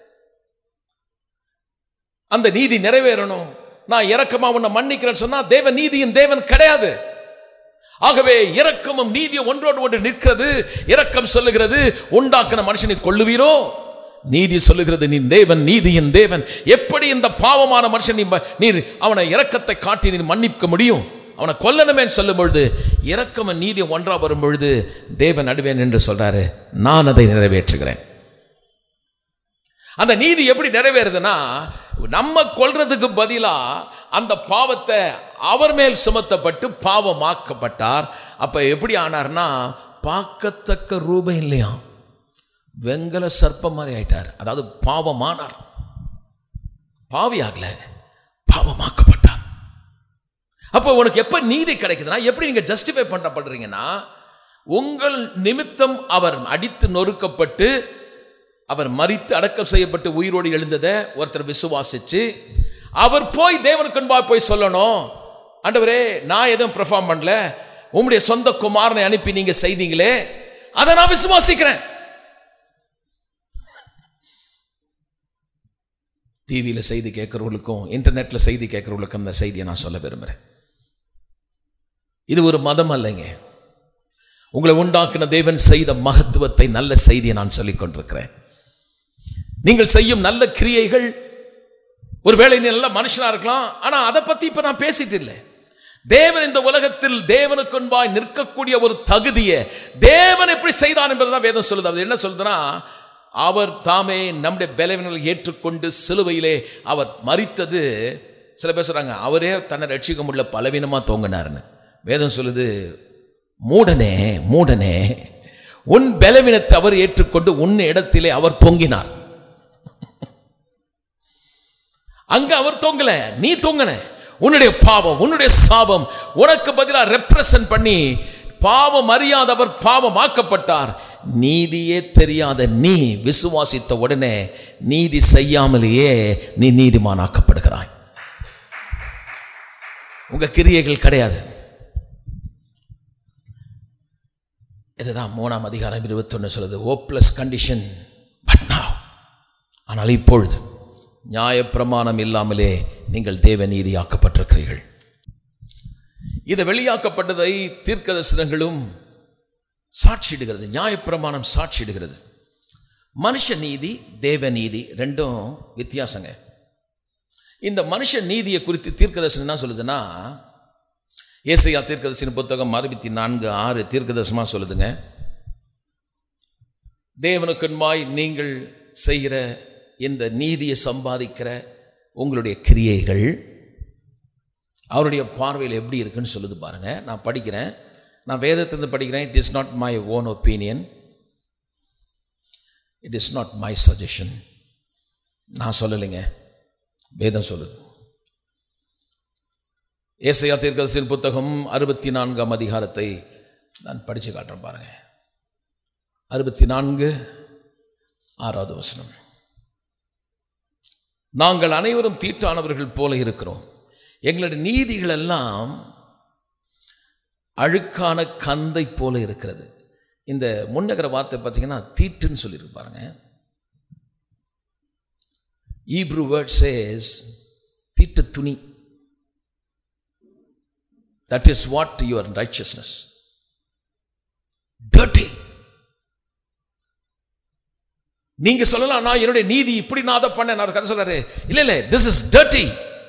அந்த நீதி நிறைவேறணும் நான் இரக்கமா உன்னை மன்னிக்கிறேன்னு சொன்னா தேவன் நீதியின் தேவன் கிடையாது ஆகவே இரக்கமும் நீதியும் ஒன்றோடு ஒன்று நிற்கிறது இரக்கம் சொல்லுகிறது உண்டாக்கின மனுஷனை கொள்ளுவீரோ நீதி சொல்லுகிறது நீ தேவன் நீதியின் தேவன் எப்படி இந்த பாவமான மனுஷன் நீ ம- நீர் அவனை இரக்கத்தை காட்டி நீ மன்னிக்க முடியும் அவனை கொல்லணுமேன்னு சொல்லும் பொழுது இரக்கமும் நீதியும் ஒன்றா வரும் பொழுது தேவன் நடுவேன் என்று சொல்றாரு நான் அதை நிறைவேற்றுகிறேன் அந்த நீதி எப்படி நிறைவேறுதுன்னா நம்ம கொல்றதுக்கு பதிலா அந்த பாவத்தை அவர் மேல் சுமத்தப்பட்டு பாவமாக்கப்பட்டார் அப்ப எப்படி ஆனார்னா பார்க்கத்தக்க ரூபம் இல்லையா வெங்கல சர்ப்பம் மாதிரி ஆயிட்டார் அதாவது பாவமானார் பாவியாகல பாவமாக்கப்பட்டார் அப்போ உனக்கு எப்ப நீதி கிடைக்குதுன்னா எப்படி நீங்க ஜஸ்டிஃபை பண்ணப்படுறீங்கன்னா உங்கள் நிமித்தம் அவர் அடித்து நொறுக்கப்பட்டு அவர் மரித்து அடக்கம் செய்யப்பட்டு உயிரோடு எழுந்ததை ஒருத்தர் விசுவாசிச்சு அவர் போய் தேவனுக்கு முன்பாக போய் சொல்லணும் ஆண்டவரே நான் எதுவும் பெர்ஃபார்ம் பண்ணல உம்முடைய சொந்த குமாரனை அனுப்பி நீங்க செய்தீங்களே அதை நான் விசுவாசிக்கிறேன் டிவியில் செய்தி கேட்குறவங்களுக்கும் இன்டர்நெட்டில் செய்தி கேட்குறவங்களுக்கும் அந்த செய்தியை நான் சொல்ல விரும்புகிறேன் இது ஒரு மதம் அல்லைங்க உங்களை உண்டாக்கின தேவன் செய்த மகத்துவத்தை நல்ல செய்தியை நான் சொல்லிக் கொண்டிருக்கிறேன் நீங்கள் செய்யும் நல்ல கிரியைகள் ஒருவேளை நீ நல்ல மனுஷனா இருக்கலாம் ஆனா அதை பத்தி இப்ப நான் பேசிட்டு இல்லை தேவன் இந்த உலகத்தில் தேவனுக்கு முன்பாய் நிற்கக்கூடிய ஒரு தகுதியை தேவன் எப்படி செய்தான் என்பதுதான் வேதம் சொல்லுது அது என்ன சொல்லுதுன்னா அவர் தாமே நம்முடைய பலவீனங்களை ஏற்றுக்கொண்டு சிலுவையிலே அவர் மறித்தது சில பேர் சொல்றாங்க அவரே தன்னை ரட்சிக்க முடியல பலவீனமா தோங்கினார்னு வேதம் சொல்லுது மூடனே மூடனே உன் பலவீனத்தை அவர் ஏற்றுக்கொண்டு உன் இடத்திலே அவர் தொங்கினார் அங்க அவர் தொங்கல நீ தொங்கன உன்னுடைய பாவம் உன்னுடைய சாபம் உனக்கு பதிலாக ரெப்ரசன்ட் பண்ணி பாவம் அறியாதவர் பாவமாக்கப்பட்டார் நீதியே தெரியாத நீ விசுவாசித்த உடனே நீதி செய்யாமலேயே நீ நீதிமானாக்கப்படுகிறாய் உங்க கிரியைகள் கிடையாது இதுதான் மூணாம் அதிகாரம் இருபத்தொன்னு சொல்லுது ஓப்ளஸ் கண்டிஷன் பட் now ஆனால் இப்பொழுது நியாயப்பிரமாணம் இல்லாமலே நீங்கள் தேவ நீதியாக்கப்பட்டிருக்கிறீர்கள் இது வெளியாக்கப்பட்டதை தீர்க்கதரிசனங்களும் சாட்சிடுகிறது நியாயப்பிரமாணம் சாட்சிடுகிறது மனுஷ நீதி தேவ நீதி ரெண்டும் வித்தியாசங்க இந்த மனுஷ நீதியை குறித்து தீர்க்கதரிசனம் என்ன சொல்லுதுன்னா ஏசையா தீர்க்கதரிசன புத்தகம் அறுபத்தி நான்கு ஆறு தீர்க்கதரிசனமா சொல்லுதுங்க தேவனுக்கன்பாய் நீங்கள் செய்கிற இந்த நீதியை சம்பாதிக்கிற உங்களுடைய கிரியைகள் அவருடைய பார்வையில் எப்படி இருக்குன்னு சொல்லுது பாருங்க நான் படிக்கிறேன் நான் வேதத்திலிருந்து படிக்கிறேன் it is not my own opinion it is not my suggestion நான் சொல்லலைங்க வேதம் சொல்லுது ஏசையா தீர்க்கதரிசியின் புத்தகம் அறுபத்தி நான்காம் அதிகாரத்தை நான் படித்து காட்டுறேன் பாருங்க அறுபத்தி நான்கு ஆறாவது வசனம் நாங்கள் அனைவரும் தீட்டானவர்கள் போல இருக்கிறோம் எங்களுடைய நீதிகள் எல்லாம் அழுக்கான கந்தை போல இருக்கிறது இந்த முன்னகர வார்த்தை பார்த்தீங்கன்னா தீட்டுன்னு சொல்லியிருக்கு பாருங்க ஈப்ரூ வேர்ட் சேஸ் தீட்டு துணி that is what your righteousness dirty நீங்க சொல்லலாம் நான் என்னுடைய நீதி இப்படி நான் அதை பண்ணேன் நான் கதை சொல்றாரு இல்ல இல்ல this is dirty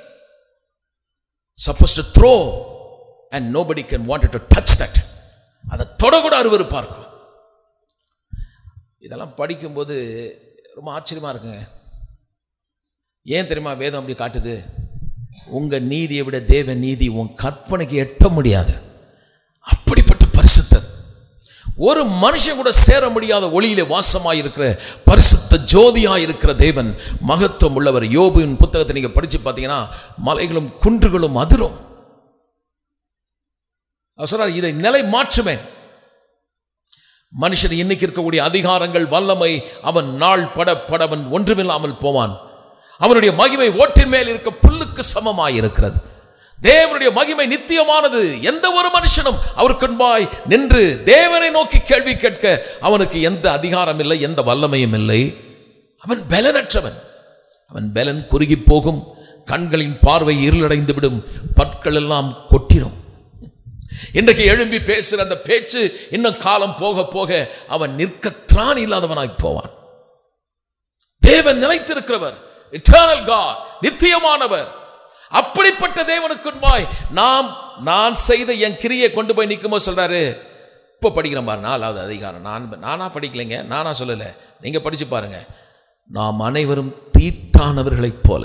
suppose to throw and nobody can want to touch that அதை தொடக்கூட அருவருப்பா இருக்கும் இதெல்லாம் படிக்கும்போது ரொம்ப ஆச்சரியமா இருக்குங்க ஏன் தெரியுமா வேதம் அப்படி காட்டுது உங்க நீதியை விட தேவ நீதி உன் கற்பனைக்கு எட்ட முடியாது அப்படிப்பட்ட பரிசுத்தர் ஒரு மனுஷன் கூட சேர முடியாத ஒளியிலே வாசமாய் இருக்கிற பரிசுத்த ஜோதியாய் இருக்கிற தேவன் மகத்துவம் உள்ளவர் யோபுவின் புத்தகத்தை நீங்க படிச்சு பார்த்தீங்கன்னா மலைகளும் குன்றுகளும் அதிரும் அவர் சொல்றார் இதை நிலை மாற்றுவேன் மனுஷன் இன்னைக்கு இருக்கக்கூடிய அதிகாரங்கள் வல்லமை அவன் நாள் பட படவன் ஒன்றுமில்லாமல் போவான் அவனுடைய மகிமை ஓட்டின் மேல் இருக்க புல்லுக்கு சமமாய் இருக்கிறது தேவனுடைய மகிமை நித்தியமானது எந்த ஒரு மனுஷனும் அவருக்கு முன்பாய் நின்று தேவனை நோக்கி கேள்வி கேட்க அவனுக்கு எந்த அதிகாரம் இல்லை எந்த வல்லமையும் இல்லை அவன் பலனற்றவன் அவன் பலன் குறுகி போகும் கண்களின் பார்வை இருளடைந்து விடும் பற்கள் எல்லாம் கொட்டிடும் இன்றைக்கு எழும்பி பேசுகிற அந்த பேச்சு இன்னும் காலம் போக போக அவன் நிற்க திராணி இல்லாதவனாய் போவான் தேவன் நிலைத்திருக்கிறவர் இட்டர்னல் காட் நித்தியமானவர் அப்படிப்பட்ட தேவனுக்கு முன்பாய் நாம் நான் செய்த என் கிரியை கொண்டு போய் நிற்கும்போது சொல்றாரு இப்போ படிக்கிற பாரு நாலாவது அதிகாரம் நான் நானா படிக்கலைங்க நானா சொல்லலை நீங்க படிச்சு பாருங்க நாம் அனைவரும் தீட்டானவர்களைப் போல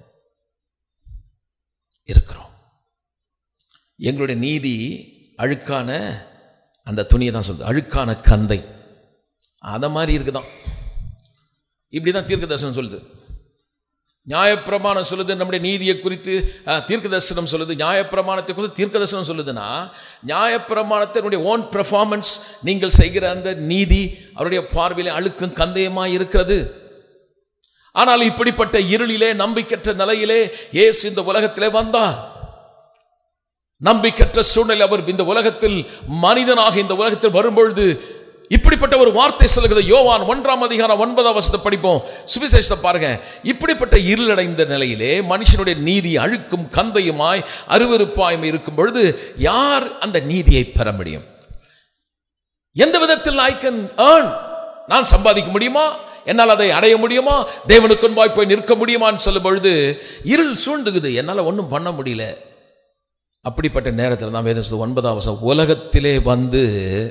இருக்கிறோம் எங்களுடைய நீதி அழுக்கான அந்த துணியை தான் சொல்லுது அழுக்கான கந்தை அதை மாதிரி இருக்குதான் இப்படி தான் தீர்க்க தரிசனம் சொல்லுது நியாயப்பிரமாணம் சொல்லுது நம்முடைய நீதியை குறித்து அஹ், தீர்க்க தரிசனம் சொல்லுது நியாயப்பிரமாணத்தை குறித்து தீர்க்க தரிசனம் சொல்லுதுன்னா நியாயப்பிரமாணத்தினுடைய ஓன் பெர்ஃபார்மன்ஸ் நீங்கள் செய்கிற அந்த நீதி அவருடைய பார்வையிலே அழுக்கும் கந்தயமாய் இருக்கிறது ஆனால் இப்படிப்பட்ட இருளிலே நம்பிக்கற்ற நிலையிலே இயேசு இந்த உலகத்திலே வந்தார் நம்பிக்கற்ற சூழ்நிலை அவர் இந்த உலகத்தில் மனிதனாக இந்த உலகத்தில் வரும்பொழுது இப்படிப்பட்ட ஒரு வார்த்தை சொல்லுகிறது யோவான் ஒன்றாம் அதிகாரம் ஒன்பதாம் வசத்தை படிப்போம் சுவிசேஷத்தை பாருங்க இப்படிப்பட்ட இருளடைந்த நிலையிலே மனுஷனுடைய நீதி அழுக்கும் கந்தையுமாய் அருவருப்பாயும் இருக்கும் பொழுது யார் அந்த நீதியை பெற முடியும் எந்த விதத்தில் ஐ கேன் ஏர்ன் நான் சம்பாதிக்க முடியுமா என்னால் அதை அடைய முடியுமா தேவனுக்கு முன்பாய் போய் நிற்க முடியுமான்னு சொல்லும் பொழுது இருள் சூழ்ந்துக்குது என்னால் ஒன்றும் பண்ண முடியல அப்படிப்பட்ட நேரத்தில் தான் வேதம் சொல்லுது ஒன்பதாம் வசனம் உலகத்திலே வந்து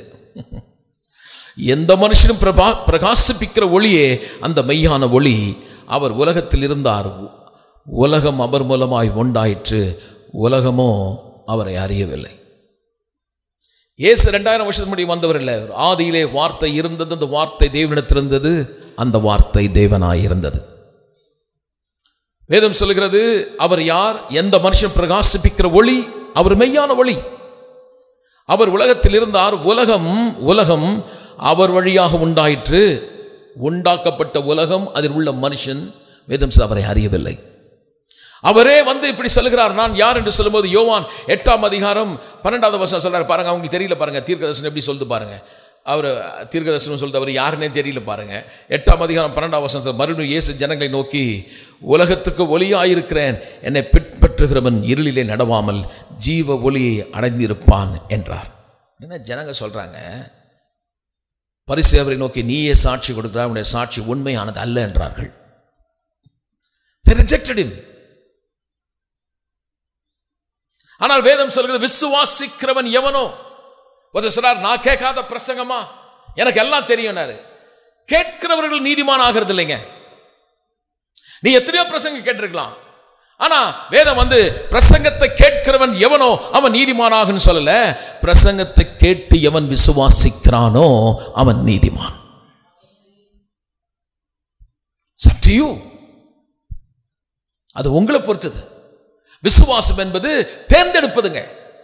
எந்த மனுஷனும் பிரபா பிரகாசிப்பிக்கிற ஒளியே அந்த மெய்யான ஒளி அவர் உலகத்தில் இருந்தார் உலகம் அவர் மூலமாய் உண்டாயிற்று உலகமோ அவரை அறியவில்லை இயேசு ரெண்டாயிரம் வருஷத்துக்கு முன்னாடி வந்தவர் இல்லை ஆதியிலே வார்த்தை இருந்தது அந்த வார்த்தை தேவனிடத்தில் இருந்தது அந்த வார்த்தை தேவனாய் இருந்தது வேதம் சொல்லுகிறது அவர் யார் எந்த மனுஷன் பிரகாசிப்பிக்கிற ஒளி அவர் மெய்யான ஒளி அவர் உலகத்தில் இருந்தார் உலகம் உலகம் அவர் வழியாக உண்டாயிற்று உண்டாக்கப்பட்ட உலகம் அதில் உள்ள மனுஷன் வேதம் சொல்ல அவரை அறியவில்லை அவரே வந்து இப்படி சொல்லுகிறார் நான் யார் என்று சொல்லும்போது யோவான் எட்டாம் அதிகாரம் பன்னெண்டாவது வருஷம் சொல்றாரு பாருங்க அவங்களுக்கு தெரியல பாருங்க தீர்க்கதர்சனம் எப்படி சொல்லுது பாருங்க அவர் தீர்க்கதர்சனம் சொல்லுது அவர் யாருன்னே தெரியல பாருங்க எட்டாம் அதிகாரம் பன்னெண்டாம் வருஷம் மறுபடியும் இயேசு ஜனங்களை நோக்கி உலகத்துக்கு ஒளியாயிருக்கிறேன் என்னை பின்பற்றுகிறவன் இருளிலே நடவாமல் ஜீவ ஒளியை அடைந்திருப்பான் என்றார் என்ன ஜனங்க சொல்றாங்க பரிசேவரை நோக்கி நீயே சாட்சி கொடுக்கிறார் உன்னுடைய சாட்சி உண்மையானது அல்ல என்றார்கள் They rejected him. ஆனால் வேதம் சொல்கிறது விசுவாசிக்கிறவன் எவனோ ஒருத்தர் சொல்றார் நான் கேட்காத பிரசங்கமா எனக்கு எல்லாம் தெரியும்னாரு கேட்கிறவர்கள் நீதிமான் ஆகிறது இல்லைங்க நீ எத்தனையோ பிரசங்கம் கேட்டிருக்கலாம் ஆனா வேதம் வந்து பிரசங்கத்தை கேட்கிறவன் எவனோ அவன் நீதிமானாகன்னு சொல்லல பிரசங்கத்தை கேட்டு எவன் விசுவாசிக்கிறானோ அவன் நீதிமான் It's up to you. அது உங்களை பொறுத்தது விசுவாசம் என்பது தேர்ந்தெடுப்பதுங்க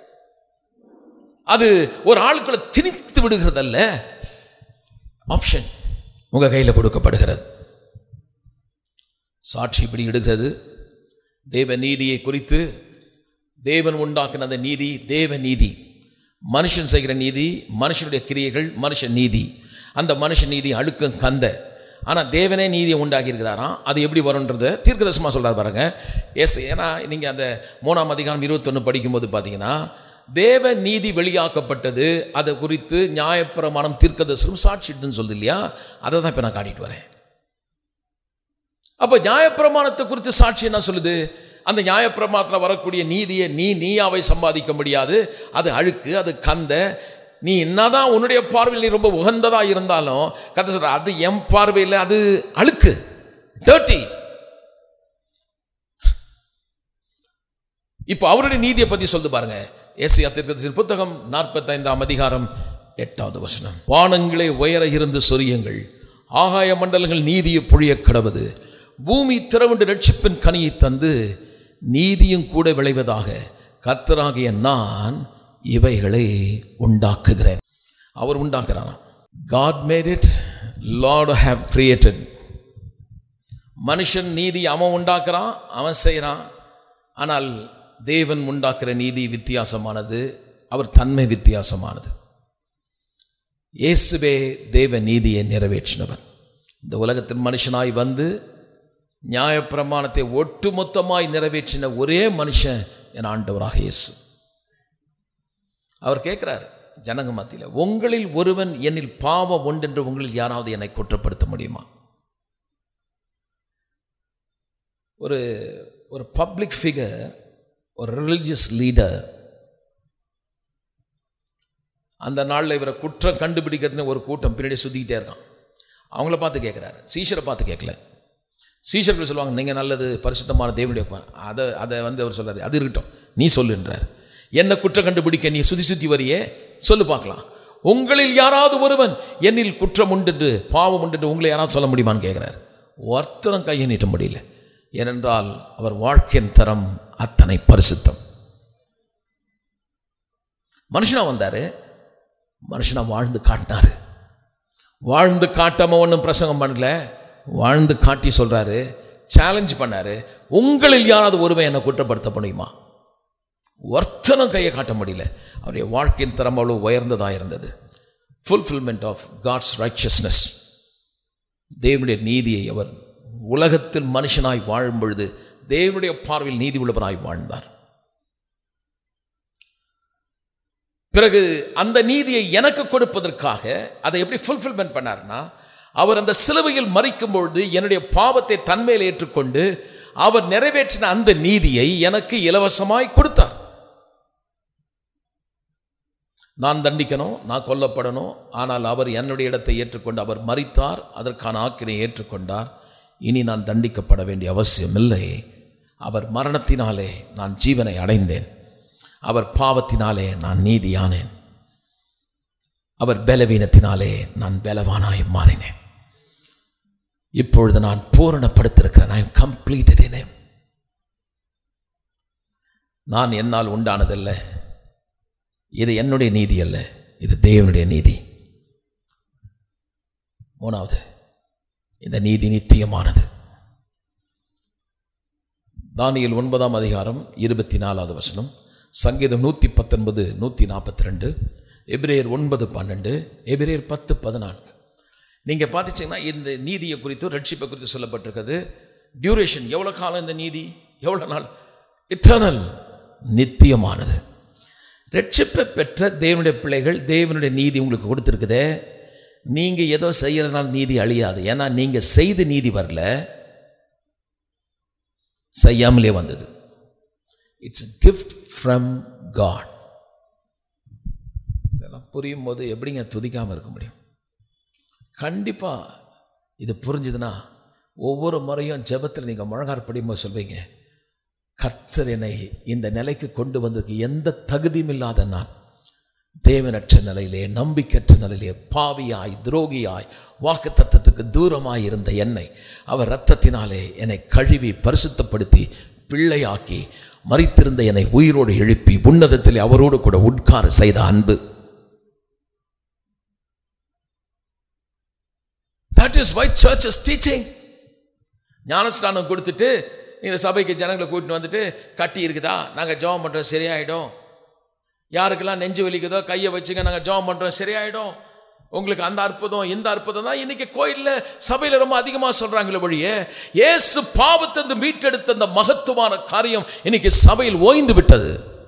அது ஒரு ஆளுக்குள்ள திணித்து விடுகிறதல்ல ஆப்ஷன் உங்க கையில் கொடுக்கப்படுகிறது சாட்சி இப்படி இடுகிறது தேவ நீதியை குறித்து தேவன் உண்டாக்கின அந்த நீதி தேவ நீதி மனுஷன் செய்கிற நீதி மனுஷனுடைய கிரியைகள் மனுஷ நீதி அந்த மனுஷ நீதி அழுக்கம் கந்த ஆனால் தேவனே நீதியை உண்டாக்கி இருக்கிறாராம் அது எப்படி வரும்ன்றத தீர்க்கதரிசனமாக சொல்கிறார் பாருங்க எஸ் ஏன்னா நீங்கள் அந்த மூணாம் அதிகாரம் இருபத்தொன்று படிக்கும்போது பார்த்தீங்கன்னா தேவ நீதி வெளியாக்கப்பட்டது அதை குறித்து நியாயப்பிரமாணம் தீர்க்கதரிசனம் சாட்சிடுதுன்னு சொல்லுது இல்லையா அதை தான் இப்போ நான் காட்டிட்டு வரேன் அப்போ நியாயப்பிரமாணத்தை குறித்து சாட்சி என்ன சொல்லுது அந்த நியாயப்பிரமாணத்தில் வரக்கூடிய நீதியை நீ நீயாவை சம்பாதிக்க முடியாது அது அழுக்கு அது கந்த நீ என்னதான் உன்னுடைய பார்வையில் நீ ரொம்ப உகந்ததா இருந்தாலும் கதை சொல்ற அது என் பார்வையில் அது அழுக்கு டர்ட்டி இப்போ அவருடைய நீதியை பத்தி சொல்லுது பாருங்க ஏசியா தீர்க்கதரிசியின் புத்தகம் நாற்பத்தைந்தாம் அதிகாரம் எட்டாவது வசனம் வானங்களே உயர இருந்து சொரியுங்கள் ஆகாய மண்டலங்கள் நீதியை பொழிய கடவுது பூமி திறவுண்டு ரட்சிப்பின் கனியை தந்து நீதியும் கூட விளைவதாக கர்த்தராகிய நான் இவைகளை உண்டாக்குகிறேன் அவர் உண்டாக்குறாராம் God made it Lord have created மனுஷன் நீதி அவன் உண்டாக்குறான் அவன் செய்கிறான் ஆனால் தேவன் உண்டாக்குற நீதி வித்தியாசமானது அவர் தன்மை வித்தியாசமானது இயேசுவே தேவ நீதியை நிறைவேற்றினவர் இந்த உலகத்தில் மனுஷனாய் வந்து நியாயப்பிரமாணத்தை ஒட்டுமொத்தமாய் நிறைவேற்றின ஒரே மனுஷன் என் ஆண்டவராக இயேசு அவர் கேட்கிறார் ஜனங்க மத்தியில் உங்களில் ஒருவன் என்னில் பாவம் உண்டென்று உங்களில் யாராவது என்னை குற்றப்படுத்த முடியுமா ஒரு ஒரு பப்ளிக் ஃபிகர் ஒரு ரிலிஜியஸ் லீடர் அந்த நாளில் இவரை குற்றம் கண்டுபிடிக்கிறதுன்னு ஒரு கூட்டம் பின்னாடி சுற்றிக்கிட்டே இருக்கான் அவங்கள பார்த்து கேட்குறாரு சீஷரை பார்த்து கேட்கல சீஷர்கள் சொல்லுவாங்க நீங்கள் நல்லது பரிசுத்தமான தேவனுடைய பா- அதை அதை வந்து அவர் சொல்றாரு அது இருக்கட்டும் நீ சொல்லுன்றார் என்ன குற்றம் கண்டுபிடிக்க நீ சுற்றி சுற்றி வரியே சொல்லு பார்க்கலாம் உங்களில் யாராவது ஒருவன் என்னில் குற்றம் உண்டு பாவம் உண்டு உங்களை யாராவது சொல்ல முடியுமான்னு கேட்குறாரு ஒருத்தரும் கையை நீட்ட முடியல ஏனென்றால் அவர் வாழ்க்கையின் தரம் அத்தனை பரிசுத்தம் மனுஷனா வந்தாரு மனுஷனா வாழ்ந்து காட்டினாரு வாழ்ந்து காட்டாம ஒன்றும் பிரசங்கம் பண்ணல வாழ்ந்து காட்டி சொல்றாரு சேலஞ்ச் பண்ணாரு உங்களில் யாராவது ஒருவன் என்னை குற்றப்படுத்த முடியுமா ஒருத்தனும் கையை காட்ட முடியல அவருடைய வாழ்க்கையின் தரம் அவ்வளோ உயர்ந்ததாக இருந்தது ஃபுல்ஃபில்மெண்ட் ஆஃப் காட்ஸ் ரைச்சஸ்னஸ் தேவனுடைய நீதியை அவர் உலகத்தில் மனுஷனாய் வாழும் பொழுது தேவனுடைய பார்வையில் நீதி உள்ளவனாய் வாழ்ந்தார் பிறகு அந்த நீதியை எனக்கு கொடுப்பதற்காக அதை எப்படி ஃபுல்ஃபில்மெண்ட் பண்ணார்னா அவர் அந்த சிலுவையில் மறிக்கும் பொழுது என்னுடைய பாவத்தை தன்மையில் ஏற்றுக்கொண்டு அவர் நிறைவேற்றின அந்த நீதியை எனக்கு இலவசமாய் கொடுத்தார் நான் தண்டிக்கணும் நான் கொல்லப்படணும் ஆனால் அவர் என்னுடைய இடத்தை ஏற்றுக்கொண்டு அவர் மறித்தார் அதற்கான ஆக்கினை ஏற்றுக்கொண்டார் இனி நான் தண்டிக்கப்பட வேண்டிய அவசியம் இல்லை அவர் மரணத்தினாலே நான் ஜீவனை அடைந்தேன் அவர் பாவத்தினாலே நான் நீதியானேன் அவர் பலவீனத்தினாலே நான் பலவானாய் மாறினேன் இப்பொழுது நான் பூரணப்படுத்திருக்கிறேன் ஐ கம்ப்ளீட்டட் இன் நான் என்னால் உண்டானதல்ல இது என்னுடைய நீதி அல்ல இது தேவனுடைய நீதி மூணாவது இந்த நீதி நித்தியமானது தானியல் ஒன்பதாம் அதிகாரம் இருபத்தி நாலாவது வசனம் சங்கீதம் நூற்றி பத்தொன்பது நூற்றி நாற்பத்தி ரெண்டு எபிரேயர் ஒன்பது பன்னெண்டு எபிரேயர் பத்து பதினான்கு நீங்கள் பார்த்துச்சிங்கன்னா இந்த நீதியை குறித்து ரட்சிப்பை குறித்து சொல்லப்பட்டிருக்கிறது டியூரேஷன் எவ்வளோ காலம் இந்த நீதி எவ்வளோ நாள் இட்டர்னல் நித்தியமானது ரட்சிப்பை பெற்ற தேவனுடைய பிள்ளைகள் தேவனுடைய நீதி உங்களுக்கு கொடுத்துருக்குதே நீங்கள் ஏதோ செய்யறதுனால நீதி அழியாது ஏன்னா நீங்கள் செய்து நீதி வரல செய்யாமலே வந்தது இட்ஸ் கிஃப்ட் ஃப்ரம் காட் இதெல்லாம் புரியும் போது எப்படிங்க துதிக்காமல் இருக்க முடியும் கண்டிப்பாக இது புரிஞ்சுதுன்னா ஒவ்வொரு முறையும் ஜெபத்தில் நீங்கள் முழங்கார் படியும்போது சொல்வீங்க கர்த்தர் என்னை இந்த நிலைக்கு கொண்டு வந்ததுக்கு எந்த தகுதியும் இல்லாத நான் தேவனற்ற நிலையிலே நம்பிக்கற்ற நிலையிலே பாவியாய் துரோகியாய் வாக்கு தத்தத்துக்கு தூரமாய் இருந்த என்னை அவர் இரத்தத்தினாலே என்னை கழுவி பரிசுத்தப்படுத்தி பிள்ளையாக்கி மறித்திருந்த என்னை உயிரோடு எழுப்பி உன்னதத்திலே அவரோடு கூட உட்கார செய்த அன்பு That is why church is teaching. ஞானஸ்தானம் கொடுத்துட்டு இந்த சபைக்கு ஜனங்களை கூட்டிட்டு வந்துட்டு கட்டி இருக்குதா நாங்கள் ஜெபம் பண்ணுறோம் சரியாயிடும் யாருக்கெல்லாம் நெஞ்சு வலிக்குதோ கையை வச்சுங்க நாங்கள் ஜெபம் பண்ணுறோம் சரியாயிடும் உங்களுக்கு அந்த அற்புதம் இந்த அற்புதம் தான் இன்னைக்கு கோயிலில் சபையில் ரொம்ப அதிகமாக சொல்கிறாங்களே வழியே இயேசு பாவத்திலிருந்து மீட்டெடுத்த அந்த மகத்துவமான காரியம் இன்னைக்கு சபையில் ஓய்ந்து விட்டது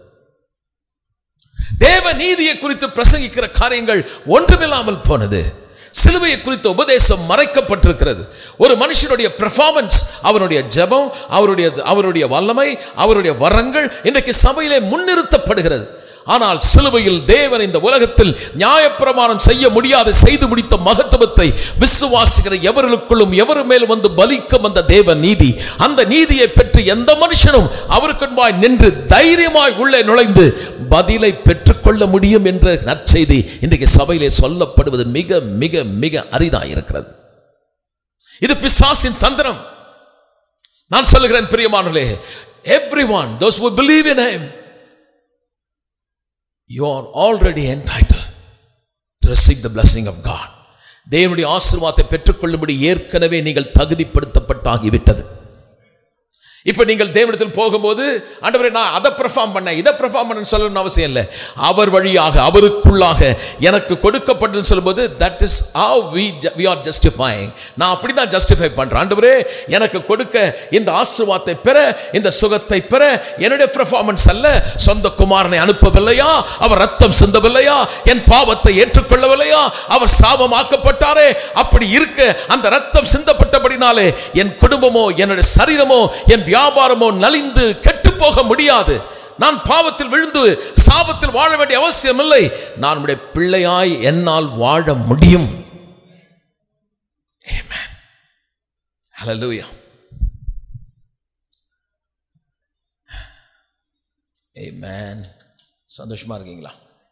தேவ நீதியை குறித்து பிரசங்கிக்கிற காரியங்கள் ஒன்றுமில்லாமல் போனது சிலுவையை குறித்த உபதேசம் மறைக்கப்பட்டிருக்கிறது ஒரு மனுஷனுடைய பெர்ஃபார்மன்ஸ் அவருடைய ஜெபம் அவருடைய அவருடைய வல்லமை அவருடைய வரங்கள் இன்றைக்கு சபையிலே முன்னிறுத்தப்படுகிறது ஆனால் சிலுவையில் தேவன் இந்த உலகத்தில் நியாயப்பிரமாணம் செய்ய முடியாத செய்து முடித்த மகத்துவத்தை விசுவாசிக்கிற எவர்களுக்குள்ளும் எவர் மேலும் வந்து பலிக்கும் அந்த தேவ நீதி அந்த நீதியை பெற்று எந்த மனுஷனும் அவருக்குன்பாய் நின்று தைரியமாய் உள்ளே நுழைந்து பதிலை பெற்றுக்கொள்ள முடியும் என்ற நற்செய்தி இன்றைக்கு சபையிலே சொல்லப்படுவது மிக மிக மிக அரிதாய் இருக்கிறது இது பிசாசின் தந்திரம் நான் சொல்லுகிறேன் பிரியமானே everyone those who believe in him you are already entitled to receive the blessing of God தேவனுடைய ஆசீர்வாதத்தை பெற்றுக்கொள்ளும்படி ஏற்கனவே நீங்கள் தகுதிப்படுத்தப்பட்டாகிவிட்டது இப்போ நீங்கள் தேவனிடத்தில் போகும்போது ஆண்டவரே நான் அதை பெர்ஃபார்ம் பண்ணேன் இதை பெர்ஃபார்ம் பண்ணேன்னு சொல்லணும்னு அவசியம் இல்லை அவர் வழியாக அவருக்குள்ளாக எனக்கு கொடுக்கப்பட்டதுன்னு சொல்லும்போது that is how we ju- we are justifying நான் அப்படி தான் ஜஸ்டிஃபை பண்ணுறேன் ஆண்டவரே எனக்கு கொடுக்க இந்த ஆசீர்வாதத்தை பெற இந்த சுகத்தை பெற என்னுடைய பெர்ஃபார்மன்ஸ் அல்ல சொந்த குமாரனை அனுப்பவில்லையா அவர் ரத்தம் சிந்தவில்லையா என் பாவத்தை ஏற்றுக்கொள்ளவில்லையா அவர் சாபமாக்கப்பட்டாரே அப்படி இருக்க அந்த ரத்தம் சிந்தப்பட்டபடினாலே என் குடும்பமோ என்னுடைய சரீரமோ என் வியாபாரமோ நலிந்து கெட்டு போக முடியாது நான் பாவத்தில் விழுந்து சாபத்தில் வாழ வேண்டிய அவசியம் இல்லை நான் உடைய பிள்ளையாய் என்னால் வாழ முடியும் Amen. Hallelujah. Amen. சந்தோஷமா இருக்கீங்களா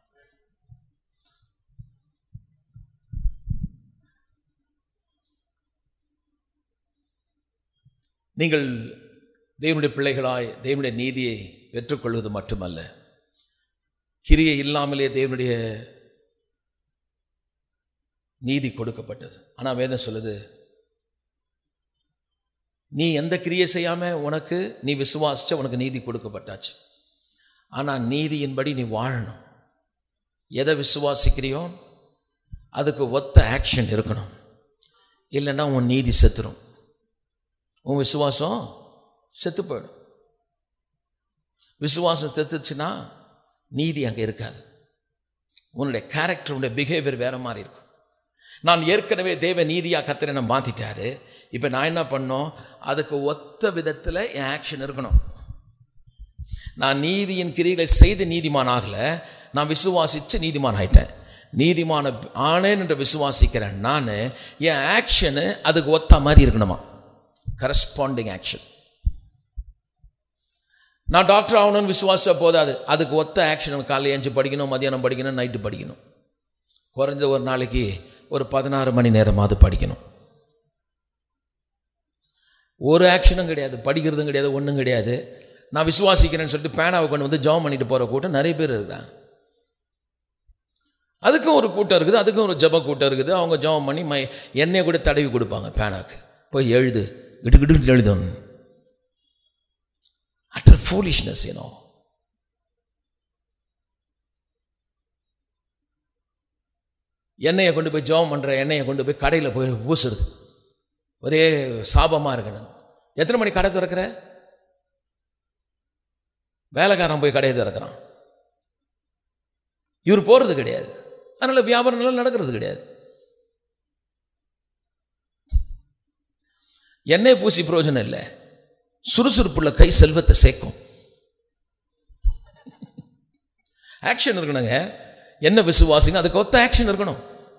நீங்கள் தேவனுடைய பிள்ளைகளாய் தேவனுடைய நீதியை பெற்றுக்கொள்வது மட்டுமல்ல கிரியை இல்லாமலே தேவனுடைய நீதி கொடுக்கப்பட்டது ஆனால் வேதம் சொல்லுது நீ எந்த கிரியை செய்யாம உனக்கு நீ விசுவாசிச்ச உனக்கு நீதி கொடுக்கப்பட்டாச்சு ஆனால் நீதியின்படி நீ வாழணும் எதை விசுவாசிக்கிறியோ அதுக்கு ஒத்த ஆக்ஷன் இருக்கணும் இல்லைன்னா உன் நீதி செத்துரும் உன் விசுவாசம் செத்து போயிடும் விசுவாசம் செத்துச்சுன்னா நீதி அங்கே இருக்காது உன்னுடைய கேரக்டர் உன்னுடைய பிஹேவியர் வேற மாதிரி இருக்கும் நான் ஏற்கனவே தேவ நீதியாக கத்திர என்ன மாற்றிட்டாரு இப்போ நான் என்ன பண்ணோம் அதுக்கு ஒத்த விதத்தில் என் ஆக்ஷன் இருக்கணும் நான் நீதியின் கிரிகளை செய்து நீதிமான் ஆகல நான் விசுவாசித்து நீதிமான் ஆயிட்டேன் நீதிமான ஆனேன் என்று விசுவாசிக்கிறேன் நான் என் ஆக்ஷனு அதுக்கு ஒத்த மாதிரி இருக்கணுமா கரஸ்பாண்டிங் ஆக்ஷன் நான் டாக்டர் ஆகணும்னு விசுவாசம் போதாது அதுக்கு ஒத்த ஆக்ஷன் காலையில் ஏஞ்சி படிக்கணும் மதியானம் படிக்கணும் நைட்டு படிக்கணும் குறைஞ்ச ஒரு நாளைக்கு ஒரு பதினாறு மணி நேரமாவது படிக்கணும் ஒரு ஆக்ஷனும் கிடையாது படிக்கிறதும் கிடையாது ஒன்றும் கிடையாது நான் விசுவாசிக்கிறேன்னு சொல்லிட்டு பேனாவை கொண்டு வந்து ஜெபம் பண்ணிட்டு போகிற கூட்டம் நிறைய பேர் இருக்கிறாங்க அதுக்கும் ஒரு கூட்டம் இருக்குது அதுக்கும் ஒரு ஜப கூட்டம் இருக்குது அவங்க ஜெபம் பண்ணி மை எண்ணெயை கூட தடவி கொடுப்பாங்க பேனாக்கு போய் எழுது கிடுகிடு எழுதணும் utter foolishness you know எண்ணெயை கொண்டு போய் ஜெபம் பண்ணுற எண்ணெயை கொண்டு போய் கடையில் போய் பூசுறது ஒரே சாபமாக இருக்கணும் எத்தனை மணி கடை திறக்கிற வேலைக்காரன் போய் கடையை திறக்கிறான் இவர் போகிறது கிடையாது அதனால் வியாபாரம் நல்லா நடக்கிறது கிடையாது எண்ணெய் பூசி பிரயோஜனம் இல்லை சுறுசுறுப்புள்ள கை செல்வத்தை சேர்க்கும் ஆக்ஷன் இருக்கணுங்க என்ன விசுவாசிங்க அதுக்கு ஒத்த ஆக்ஷன் இருக்கணும்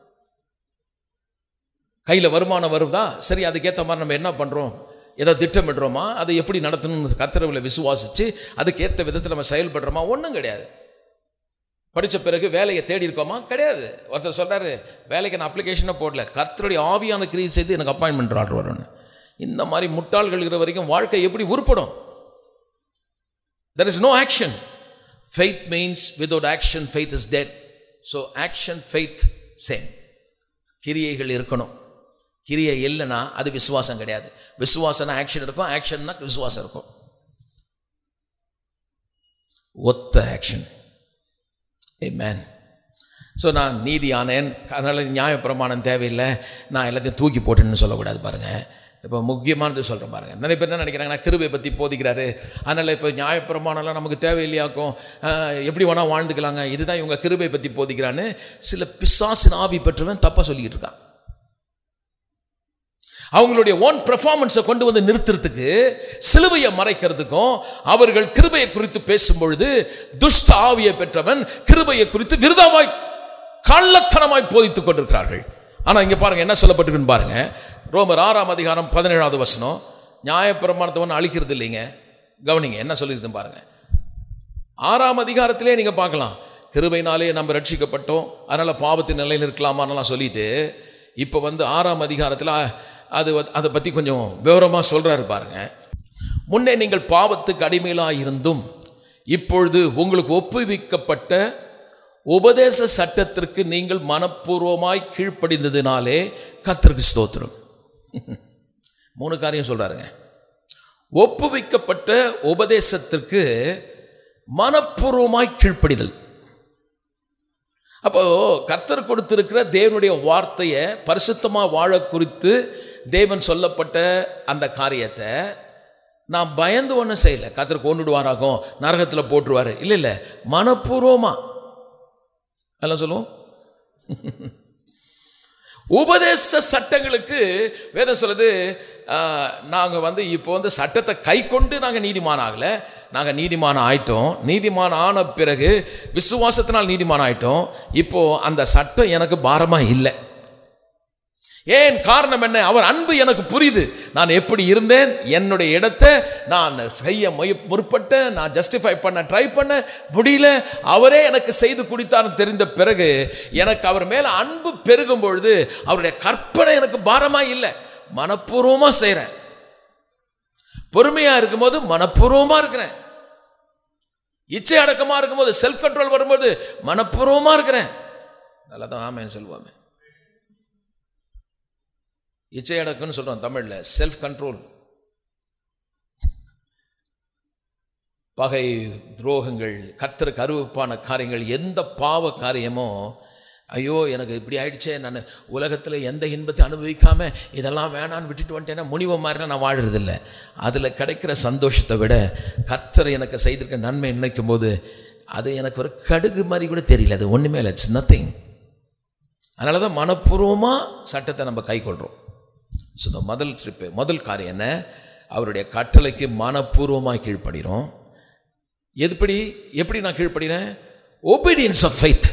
கையில் வருமானம் வருதா சரி அதுக்கேற்ற மாதிரி நம்ம என்ன பண்ணுறோம் ஏதோ திட்டமிடுறோமா அதை எப்படி நடத்தணும்னு கத்திரவில் விசுவாசித்து அதுக்கேற்ற விதத்தில் நம்ம செயல்படுறோமா ஒன்றும் கிடையாது படித்த பிறகு வேலையை தேடி இருக்கோமா கிடையாது ஒருத்தர் சொல்கிறாரு வேலைக்கு நான் அப்ளிகேஷனை போடல கர்த்தருடைய ஆவியான கிரியை செய்து எனக்கு அப்பாயின்மெண்ட் ஆர்டர் வரும்னு இந்த மாதிரி முட்டாள்கள் இருக்கிற வரைக்கும் வாழ்க்கை எப்படி உருப்படும் there is no action faith means without action faith is dead so action faith same கிரியைகள் இருக்கணும் கிரியை இல்லைன்னா அது விசுவாசம் கிடையாது விசுவாசம்னா ஆக்ஷன் இருக்கும் ஆக்ஷன்னா விசுவாசம் இருக்கும் ஒத்த ஆக்ஷன் மேன் ஸோ நான் நீதி ஆனேன் அதனால் நியாயப்பிரமாணம் தேவையில்லை நான் எல்லாத்தையும் தூக்கி போட்டேன்னு சொல்லக்கூடாது பாருங்கள் இப்போ முக்கியமானது சொல்கிறேன் பாருங்கள் நிறைய பேர் என்ன நினைக்கிறாங்கன்னா கிருபை பற்றி போதிக்கிறாரு அதனால் இப்போ நியாயப்பிரமாணம்லாம் நமக்கு தேவையில்லையாக்கும் ஆஹ், எப்படி வேணால் வாழ்ந்துக்கலாங்க இதுதான் இவங்க கிருபை பற்றி போதிக்கிறான்னு சில பிசாசின் ஆவி பெற்றவன் தப்பாக சொல்லிக்கிட்டு இருக்கான் அவங்களுடைய ஓன் பெர்ஃபார்மன்ஸை கொண்டு வந்து நிறுத்துறதுக்கு சிலுவையை மறைக்கிறதுக்கும் அவர்கள் கிருபையை குறித்து பேசும்பொழுது துஷ்ட ஆவியை பெற்றவன் கிருபையை குறித்து விருதமாய் கள்ளத்தனமாய் போதித்துக் கொண்டிருக்கிறார்கள் ஆனா இங்க பாருங்க என்ன சொல்லப்பட்டிருக்குன்னு பாருங்க ரோமர் ஆறாம் அதிகாரம் பதினேழாவது வசனம் நியாயப்பிரமாணத்தை ஒன்று அழிக்கிறது இல்லைங்க கவனிங்க என்ன சொல்லியிருக்குன்னு பாருங்க ஆறாம் அதிகாரத்திலே நீங்க பார்க்கலாம் கிருபையினாலே நம்ம ரட்சிக்கப்பட்டோம் அதனால பாவத்தின் நிலையில் இருக்கலாமான்னுலாம் சொல்லிட்டு இப்போ வந்து ஆறாம் அதிகாரத்தில் அது வந்து- அதை பற்றி கொஞ்சம் விவரமாக சொல்றாரு பாருங்க முன்னே நீங்கள் பாவத்துக்கு அடிமையிலாக இருந்தும் இப்பொழுது உங்களுக்கு ஒப்புவிக்கப்பட்ட உபதேச சட்டத்திற்கு நீங்கள் மனப்பூர்வமாய் கீழ்ப்படிந்ததினாலே கர்த்தருக்கு ஸ்தோத்திரம் மூணு காரியம் சொல்றாருங்க ஒப்புவிக்கப்பட்ட உபதேசத்திற்கு மனப்பூர்வமாய் கீழ்ப்படிதல் அப்போ கர்த்தர் கொடுத்திருக்கிற தேவனுடைய வார்த்தையை பரிசுத்தமா வாழ குறித்து தேவன் சொல்லப்பட்ட அந்த காரியத்தை நான் பயந்து ஒன்றும் செய்யல கர்த்தர் கொண்டுடுவாராகும் நரகத்தில் போட்டுருவாரு இல்லை இல்லை மனப்பூர்வமா எல்லாம் சொல்லுவோம் உபதேச சட்டங்களுக்கு வேதம் சொல்லுது நாங்கள் வந்து இப்போ வந்து சட்டத்தை கை கொண்டு நாங்கள் நீதிமான் ஆகலை நாங்கள் நீதிமானம் ஆயிட்டோம் நீதிமான் ஆன பிறகு விசுவாசத்தினால் நீதிமான் ஆயிட்டோம் இப்போ அந்த சட்டம் எனக்கு பாரமாக இல்லை ஏன் காரணம் என்ன அவர் அன்பு எனக்கு புரியுது நான் எப்படி இருந்தேன் என்னுடைய இடத்தை நான் செய்ய முய முற்பட்டேன் நான் ஜஸ்டிஃபை பண்ண ட்ரை பண்ண முடியல அவரே எனக்கு செய்து குடித்தார்னு தெரிந்த பிறகு எனக்கு அவர் மேல அன்பு பெருகும் பொழுது அவருடைய கற்பனை எனக்கு பாரமா இல்லை மனப்பூர்வமா செய்கிறேன் பொறுமையா இருக்கும்போது மனப்பூர்வமா இருக்கிறேன் இச்சை அடக்கமா இருக்கும்போது செல்ஃப் கண்ட்ரோல் வரும்போது மனப்பூர்வமா இருக்கிறேன் நல்லா தான் ஆமேன்னு சொல்லுவாமே இச்சை அடக்குன்னு சொல்றோம் தமிழ்ல செல்ஃப் கண்ட்ரோல் பகை துரோகங்கள் கத்தருக்கு அருவப்பான காரியங்கள் எந்த பாவ காரியமோ ஐயோ எனக்கு இப்படி ஆயிடுச்சே நான் உலகத்தில் எந்த இன்பத்தை அனுபவிக்காம இதெல்லாம் வேணான்னு விட்டுட்டு வந்துட்டேன்னா முனிவ மாதிரி நான் வாழுறதில்ல அதில் கிடைக்கிற சந்தோஷத்தை விட கர்த்தர் எனக்கு செய்திருக்க நன்மை நினைக்கும் போது அது எனக்கு ஒரு கடுகு மாதிரி கூட தெரியல அது ஒன்றுமே இல்லை இட்ஸ் நத்திங் அதனால தான் மனப்பூர்வமாக சட்டத்தை நம்ம கை கொள்கிறோம் ஸோ இந்த முதல் ட்ரிப்பு முதல் காரியம் என்ன அவருடைய கட்டளைக்கு மனப்பூர்வமாக கீழ்ப்படுகிறோம் எப்படி எப்படி நான் கீழ்ப்படுகிறேன் ஒபீடியன்ஸ் ஆஃப் ஃபைத்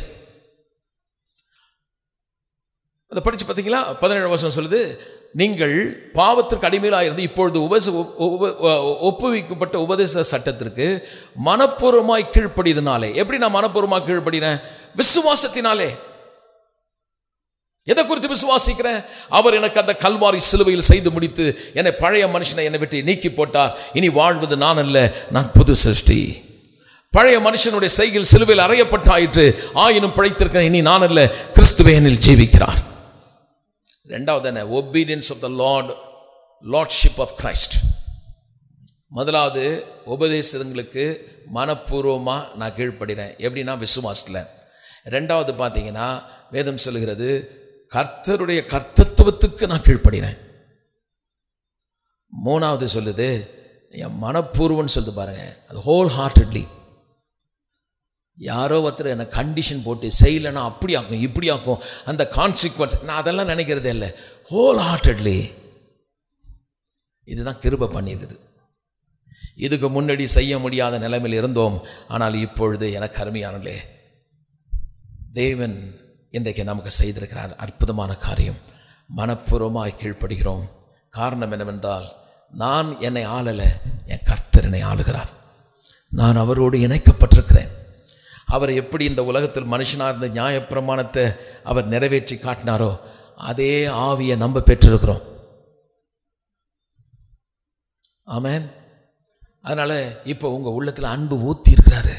அதை படித்து பார்த்தீங்களா பதினேழு வருஷம் சொல்லுது நீங்கள் பாவத்திற்கு அடிமையிலாக இருந்து இப்பொழுது உபச உப- ஒப்புவிக்கப்பட்ட உபதேச சட்டத்திற்கு மனப்பூர்வமாய் கீழ்ப்படியதுனாலே எப்படி நான் மனப்பூர்வமாக கீழ்ப்படுகிறேன் விசுவாசத்தினாலே எதை குறித்து விசுவாசிக்கிறேன் அவர் எனக்கு அந்த கல்வாரி சிலுவையில் செய்து முடித்து என்னை பழைய மனுஷனை என்னை விட்டு நீக்கி போட்டார் இனி வாழ்வது நான் அல்ல நான் புது சிருஷ்டி பழைய மனுஷனுடைய செய்கையில் சிலுவையில் அறையப்பட்டாயிற்று ஆயினும் பிழைத்திருக்கிறேன் இனி நான் அல்ல கிறிஸ்துவே என்னில் ஜீவிக்கிறார் ரெண்டாவது என்ன obedience of the Lord lordship of Christ முதலாவது உபதேசங்களுக்கு மனப்பூர்வமாக நான் கீழ்ப்படுகிறேன் எப்படின்னா விசுவாசத்தில் ரெண்டாவது பார்த்தீங்கன்னா வேதம் சொல்லுகிறது கர்த்தருடைய கர்த்தத்துவத்துக்கு நான் கீழ்ப்படுகிறேன் மூணாவது சொல்லுது என் மனப்பூர்வம்னு சொல்லுது பாருங்க அது ஹோல் ஹார்ட்டட்லி யாரோ ஒருத்தர் என்னை கண்டிஷன் போட்டு செய்யலைன்னா அப்படி ஆக்கும் இப்படி ஆக்கும் அந்த கான்சிக்வன்ஸ் நான் அதெல்லாம் நினைக்கிறதே இல்லை ஹோல் ஹார்ட்டட்லி இதுதான் கிருபை பண்ணியிருக்குது இதுக்கு முன்னாடி செய்ய முடியாத நிலைமையில் இருந்தோம் ஆனால் இப்பொழுது எனக்கு அருமையானலே தேவன் இன்றைக்கு நமக்கு செய்திருக்கிறார் அற்புதமான காரியம் மனப்பூர்வமாய் கீழ்ப்படுகிறோம் காரணம் என்னவென்றால் நான் என்னை ஆளலை என் கர்த்தர் என்னை ஆளுகிறார் நான் அவரோடு இணைக்கப்பட்டிருக்கிறேன் அவர் எப்படி இந்த உலகத்தில் மனுஷனாக இருந்த நியாயப்பிரமாணத்தை அவர் நிறைவேற்றி காட்டினாரோ அதே ஆவியை நம்ம பெற்றிருக்கிறோம் ஆமென் அதனால இப்போ உங்க உள்ளத்தில் அன்பு ஊத்தி இருக்கிறாரு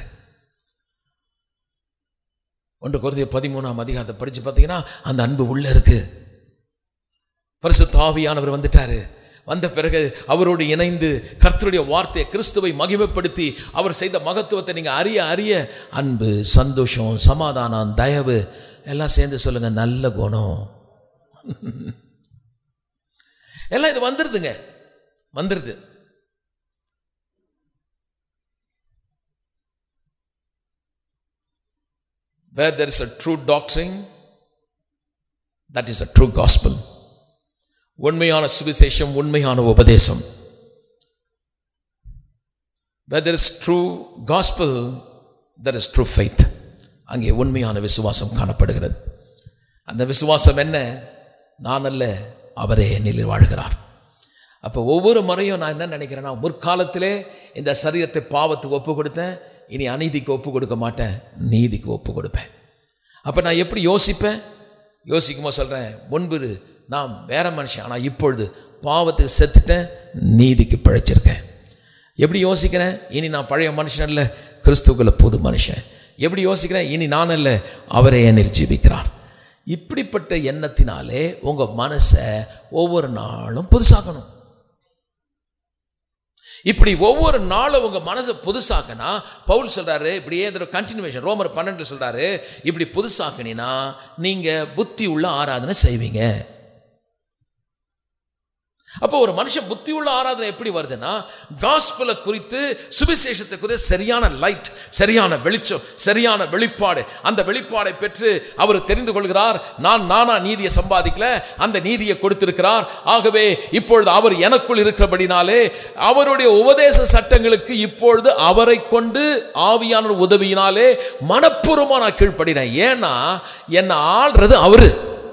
ஒன்று குறைந்த பதிமூணாம் அதிகாரத்தை படித்து பார்த்தீங்கன்னா அந்த அன்பு உள்ளே இருக்கு பரிசுத்த ஆவியானவர் வந்துட்டாரு வந்த பிறகு அவரோடு இணைந்து கர்த்தருடைய வார்த்தையை கிறிஸ்துவை மகிமைப்படுத்தி அவர் செய்த மகத்துவத்தை நீங்க அறிய அறிய அன்பு சந்தோஷம் சமாதானம் தயவு எல்லாம் சேர்ந்து சொல்லுங்க நல்ல குணம் எல்லாம் இது வந்துருதுங்க வந்துருது where there is a true doctrine that is a true gospel உண்மையான சுவிசேஷம் உண்மையான உபதேசம் where there is true gospel there is true faith அங்கே உண்மையான விசுவாசம் காணப்படுகிறது அந்த விசுவாசம் என்ன நான் அல்ல அவரே என்னில் வாழ்கிறார் அப்போ ஒவ்வொரு முறையும் நான் என்ன நினைக்கிறேன்னா முற்காலத்திலே இந்த சரீரத்தை பாவத்துக்கு ஒப்பு கொடுத்தேன் இனி அநீதிக்கு ஒப்பு கொடுக்க மாட்டேன் நீதிக்கு ஒப்பு கொடுப்பேன் அப்போ நான் எப்படி யோசிப்பேன் யோசிக்கும்போது சொல்கிறேன் முன்பு நான் வேற மனுஷன் ஆனால் இப்பொழுது பாவத்துக்கு செத்துட்டேன் நீதிக்கு பிழைச்சிருக்கேன் எப்படி யோசிக்கிறேன் இனி நான் பழைய மனுஷன் இல்லை கிறிஸ்துக்குள்ள புது மனுஷன் எப்படி யோசிக்கிறேன் இனி நான் அல்ல அவரே என்னில் ஜீவிக்கிறார் இப்படிப்பட்ட எண்ணத்தினாலே உங்கள் மனசை ஒவ்வொரு நாளும் புதுசாக்கணும் இப்படி ஒவ்வொரு நாளும் உங்க மனசை புதுசாக்கினா பவுல் சொல்றாரு இப்படியே இதோட கண்டினியூவேஷன் ரோமர் பன்னெண்டு சொல்றாரு இப்படி புதுசாக்கினா நீங்க புத்தி உள்ள ஆராதனை செய்வீங்க அப்போ ஒரு மனுஷன் புத்தி உள்ள ஆராதனை எப்படி வருதுன்னா காஸ்பலை குறித்து சுவிசேஷத்தை குறித்து சரியான லைட் சரியான வெளிச்சம் சரியான வெளிப்பாடு அந்த வெளிப்பாடை பெற்று அவர் தெரிந்து கொள்கிறார் நான் நானா நீதியை சம்பாதிக்கல அந்த நீதியை கொடுத்திருக்கிறார் ஆகவே இப்பொழுது அவர் எனக்குள் இருக்கிறபடினாலே அவருடைய உபதேச சட்டங்களுக்கு இப்பொழுது அவரை கொண்டு ஆவியான உதவியினாலே மனப்பூர்வமா நான் கீழ்ப்படினேன் ஏன்னா என்னை ஆள்றது அவரு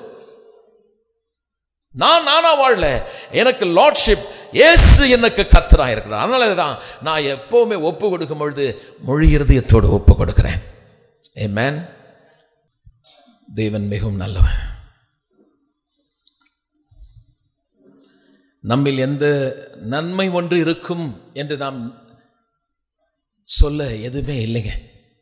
நான் நானா வாழல எனக்கு லார்ட்ஷிப் ஏசு எனக்கு கர்த்தராக இருக்கிறார் அதனால தான் நான் எப்பவுமே ஒப்பு கொடுக்கும் பொழுது மொழி இருதயத்தோடு ஒப்பு கொடுக்கிறேன் ஏ மேன் தேவன் மிகவும் நல்லவன் நம்மில் எந்த நன்மை ஒன்று இருக்கும் என்று நாம் சொல்ல எதுவுமே இல்லைங்க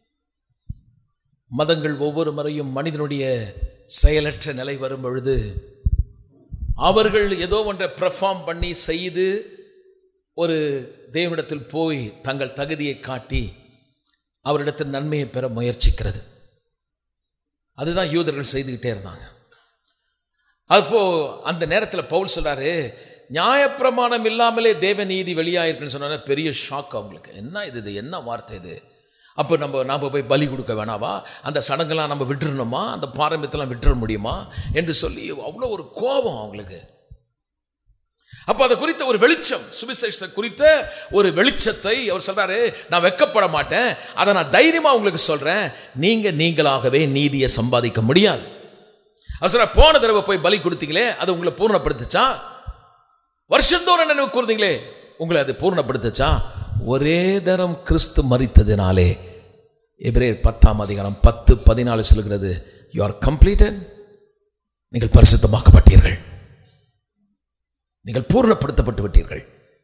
மதங்கள் ஒவ்வொரு முறையும் மனிதனுடைய செயலற்ற நிலை வரும் பொழுது அவர்கள் ஏதோ ஒன்றை பெர்ஃபார்ம் பண்ணி செய்து ஒரு தேவனிடத்தில் போய் தங்கள் தகுதியை காட்டி அவரிடத்தில் நன்மையை பெற முயற்சிக்கிறது அதுதான் யூதர்கள் செய்துக்கிட்டே இருந்தாங்க அப்போ அந்த நேரத்தில் பவுல் சொல்றாரு நியாயப்பிரமாணம் இல்லாமலே தேவ நீதி வெளியாயிருக்குன்னு சொன்னா பெரிய ஷாக் அவங்களுக்கு என்ன இது இது என்ன வார்த்தை இது அப்போ நம்ம நாம் போய் பலி கொடுக்க வேணாவா அந்த சடங்கெல்லாம் நம்ம விட்டுறணுமா அந்த பாரம்பரியத்தெல்லாம் விட்டுற முடியுமா என்று சொல்லி அவ்வளோ ஒரு கோபம் அவங்களுக்கு அப்போ அதை குறித்த ஒரு வெளிச்சம் சுவிசேஷத்தை குறித்த ஒரு வெளிச்சத்தை அவர் சொல்றாரு நான் வெக்கப்பட மாட்டேன் அதை நான் தைரியமா உங்களுக்கு சொல்றேன் நீங்க நீங்களாகவே நீதியை சம்பாதிக்க முடியாது அவர் சொல்ற போன தடவை போய் பலி கொடுத்தீங்களே அது உங்களை பூர்ணப்படுத்துச்சா வருஷந்தோறும் நினைவு கூர்ந்தீங்களே உங்களை அது பூர்ணப்படுத்துச்சா ஒரே தரம் கிறிஸ்து மறித்ததினாலே எபிரேர் பத்தாம் அதிகாரம் பத்து பதினாலு சொல்கிறது யூ ஆர் கம்ப்ளீட்டட் நீங்கள் பரிசுத்தமாக்கப்பட்டீர்கள் நீங்கள் பூர்ணப்படுத்தப்பட்டு விட்டீர்கள்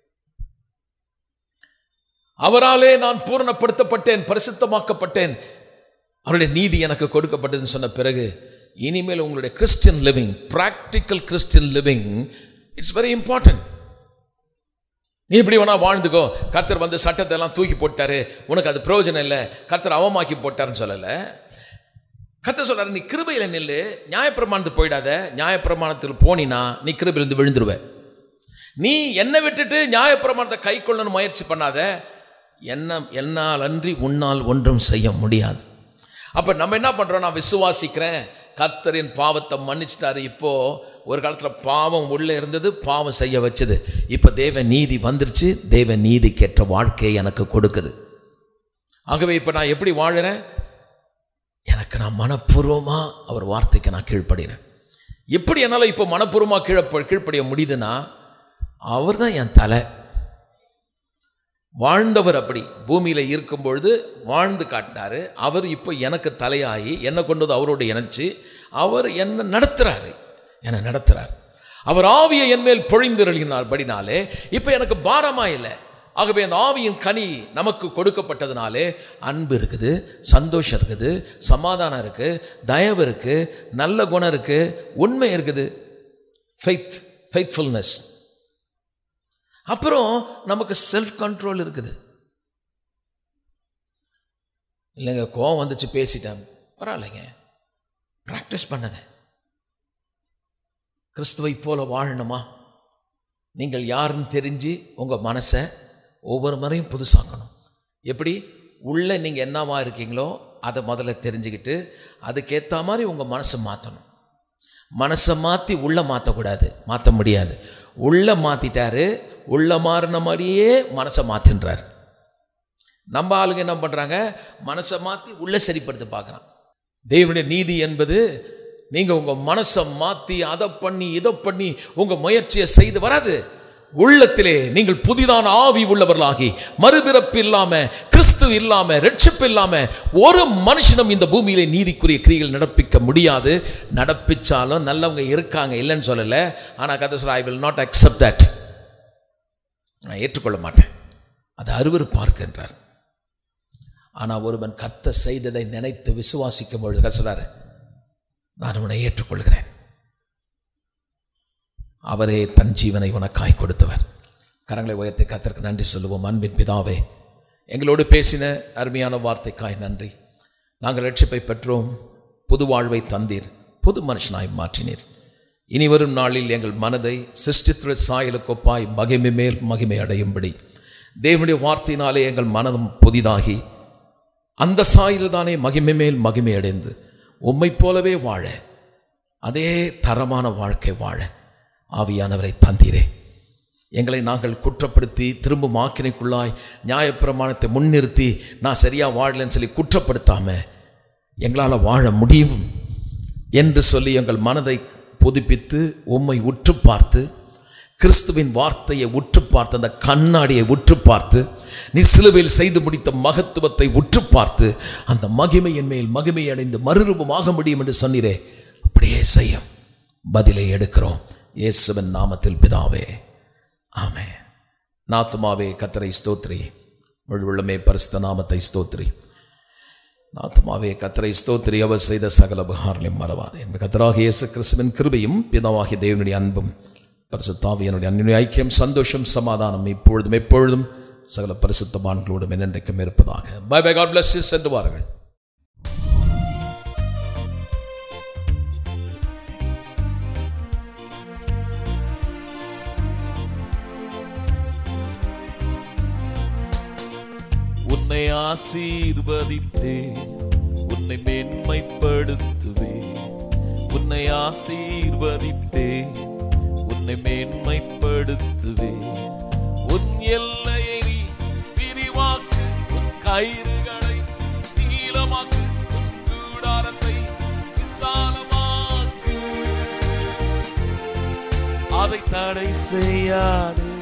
அவராலே நான் பூர்ணப்படுத்தப்பட்டேன் பரிசுத்தமாக்கப்பட்டேன் அவருடைய நீதி எனக்கு கொடுக்கப்பட்டதுன்னு சொன்ன பிறகு இனிமேல் உங்களுடைய Christian living practical Christian living it's very important நீ இப்படி வேணா வாழ்ந்துக்கோ கர்த்தர் வந்து சட்டத்தை எல்லாம் தூக்கி போட்டாரு உனக்கு அது பிரயோஜனம் இல்லை கர்த்தர் அவமாக்கி போட்டாருன்னு சொல்லலை கர்த்தர் சொல்றாரு நீ கிருபையில் நில்லு நியாயப்பிரமாணத்துக்கு போயிடாத நியாயப்பிரமாணத்தில் போனினா நீ கிருபையிலிருந்து விழுந்துருவ நீ என்னை விட்டுட்டு நியாயப்பிரமாணத்தை கை கொள்ளணும் முயற்சி பண்ணாத என்ன என்னால் அன்றி உன்னால் ஒன்றும் செய்ய முடியாது அப்போ நம்ம என்ன பண்ணுறோம் நான் விசுவாசிக்கிறேன் கர்த்தரின் பாவத்தை மன்னிச்சிட்டாரு இப்போ ஒரு காலத்தில் பாவம் உள்ளே இருந்தது பாவம் செய்ய வச்சது இப்போ தேவ நீதி வந்துருச்சு தேவ நீதிக்கேற்ற வாழ்க்கையை எனக்கு கொடுக்குது ஆகவே இப்போ நான் எப்படி வாழுறேன் எனக்கு நான் மனப்பூர்வமாக அவர் வார்த்தைக்கு நான் கீழ்ப்படுகிறேன் எப்படி என்னால் இப்போ மனப்பூர்வமாக கீழ கீழ்ப்படிய முடியுதுன்னா அவர் தான் என் தலை வாழ்ந்தவர் அப்படி பூமியில் இருக்கும் பொழுது வாழ்ந்து காட்டினாரு அவர் இப்போ எனக்கு தலையாகி என்னை கொண்டு வந்து அவரோடு இணைச்சு அவர் என்னை நடத்துகிறாரு என்னை நடத்துகிறார் அவர் ஆவியை என் மேல் பொழிந்திருளினார் படினாலே இப்போ எனக்கு பாரமா இல்லை ஆகவே அந்த ஆவியின் கனி நமக்கு கொடுக்கப்பட்டதுனாலே அன்பு இருக்குது சந்தோஷம் இருக்குது சமாதானம் இருக்குது தயவு இருக்குது நல்ல குணம் இருக்குது உண்மை இருக்குது ஃபெய்த் ஃபெய்த்ஃபுல்னஸ் அப்புறம் நமக்கு செல்ஃப் கண்ட்ரோல் இருக்குது இல்லைங்க கோவம் வந்துச்சு பேசிட்டேன் பரவாயில்லைங்க ப்ராக்டிஸ் பண்ணுங்க கிறிஸ்துவை போல வாழணுமா நீங்கள் யாருன்னு தெரிஞ்சு உங்கள் மனசை ஒவ்வொரு முறையும் புதுசாக்கணும் எப்படி உள்ளே நீங்கள் என்னவா இருக்கீங்களோ அதை முதல்ல தெரிஞ்சுக்கிட்டு அதுக்கேற்ற மாதிரி உங்கள் மனசை மாற்றணும் மனசை மாற்றி உள்ளே மாற்றக்கூடாது மாற்ற முடியாது உள்ளே மாற்றிட்டாரு உள்ளே மாறின மாதிரியே மனசை மாற்றின்றார் நம்ம ஆளுங்க என்ன பண்ணுறாங்க மனசை மாற்றி உள்ளே சரிப்படுத்த பார்க்குறான் தேவனுடைய நீதி என்பது நீங்கள் உங்கள் மனசை மாற்றி அதை பண்ணி இதை பண்ணி உங்கள் முயற்சியை செய்து வராது உள்ளத்திலே நீங்கள் புதிதான ஆவி உள்ளவர்களாகி மறுபிறப்பு இல்லாம கிறிஸ்து இல்லாம ரட்சிப்பு இல்லாம ஒரு மனுஷனும் இந்த பூமியிலே நீதிக்குரிய கிரிகள் நடப்பிக்க முடியாது நடப்பிச்சாலும் நல்லவங்க இருக்காங்க இல்லைன்னு சொல்லலை ஆனால் கதை சொல்ல I will not accept that நான் ஏற்றுக்கொள்ள மாட்டேன் அது அருவருப்பார்க்கின்றார் ஆனால் ஒருவன் கத்த செய்ததை நினைத்து விசுவாசிக்கும் பொழுது சொல்றாரு நான் உன்னை ஏற்றுக்கொள்கிறேன் அவரே தன் ஜீவனை உனக்காய் கொடுத்தவர் கரங்களை உயர்த்தி கத்தருக்கு நன்றி சொல்லுவோம் அன்பின் பிதாவே எங்களோடு பேசின அருமையான வார்த்தைக்காய் நன்றி நாங்கள் ரட்சிப்பை பெற்றோம் புது வாழ்வை தந்தீர் புது மனுஷனாய் மாற்றினீர் இனி வரும் நாளில் எங்கள் மனதை சிருஷ்டித்துற சாயலுக்கொப்பாய் மகிமை மேல் மகிமை அடையும்படி தேவனுடைய வார்த்தையினாலே எங்கள் மனதும் புதிதாகி அந்த சாயல் தானே மகிமை மேல் மகிமை அடைந்து உம்மைப் போலவே வாழ அதே தரமான வாழ்க்கை வாழ ஆவியானவரை தந்தீரே எங்களை நாங்கள் குற்றப்படுத்தி திரும்பும் ஆக்கினைக்குள்ளாய் நியாயப்பிரமாணத்தை முன்னிறுத்தி நான் சரியாக வாழலைன்னு சொல்லி குற்றப்படுத்தாம எங்களால் வாழ முடியும் என்று சொல்லி எங்கள் மனதை புதுப்பித்து உம்மை உற்று பார்த்து கிறிஸ்துவின் வார்த்தையை உற்று பார்த்து அந்த கண்ணாடியை உற்று பார்த்து நீ சிலுவையில் செய்து முடித்த மகத்துவத்தை உற்று பார்த்து அந்த மகிமையின் மேல் மகிமை அடைந்து மறுரூபமாக முடியும் என்று சொன்னீரே அப்படியே செய்யும் பதிலை எடுக்கிறோம் இயேசுவின் நாமத்தில் பிதாவே ஆமே நாத்துமாவே கத்தரை ஸ்தோத்ரி முழுவலுமே பரிசுத்த நாமத்தை ஸ்தோத்ரி நாத்துமாவே கத்தரை ஸ்தோத்ரி அவர் செய்த சகல புகார்களையும் மறவாது என்பது கத்தராக இயேசு கிறிஸ்துவின் கிருபையும் பிதாவாகிய தேவனுடைய அன்பும் பரிசுத்தாவியனுடைய அன்னுடைய ஐக்கியம் சந்தோஷம் சமாதானம் இப்பொழுதும் எப்பொழுதும் சகல பரிசுத்தவான்களோடும் என்னென்றைக்கும் இருப்பதாக பை பை காட் பிளஸ் சென்று வாருங்கள் உன்னை ஆசீர்வதித்தே உன்னை மேன்மைப்படுத்துவே உன்னை ஆசீர்வதித்தே உன்னை மேன்மைப்படுத்துவே உன் எல்லையை நீ விரிவாக்கு உன் கயிறுகளை நீளமாக்கு உன் கூடாரத்தை விசாலமாக்கு அதை தடை செய்யாதே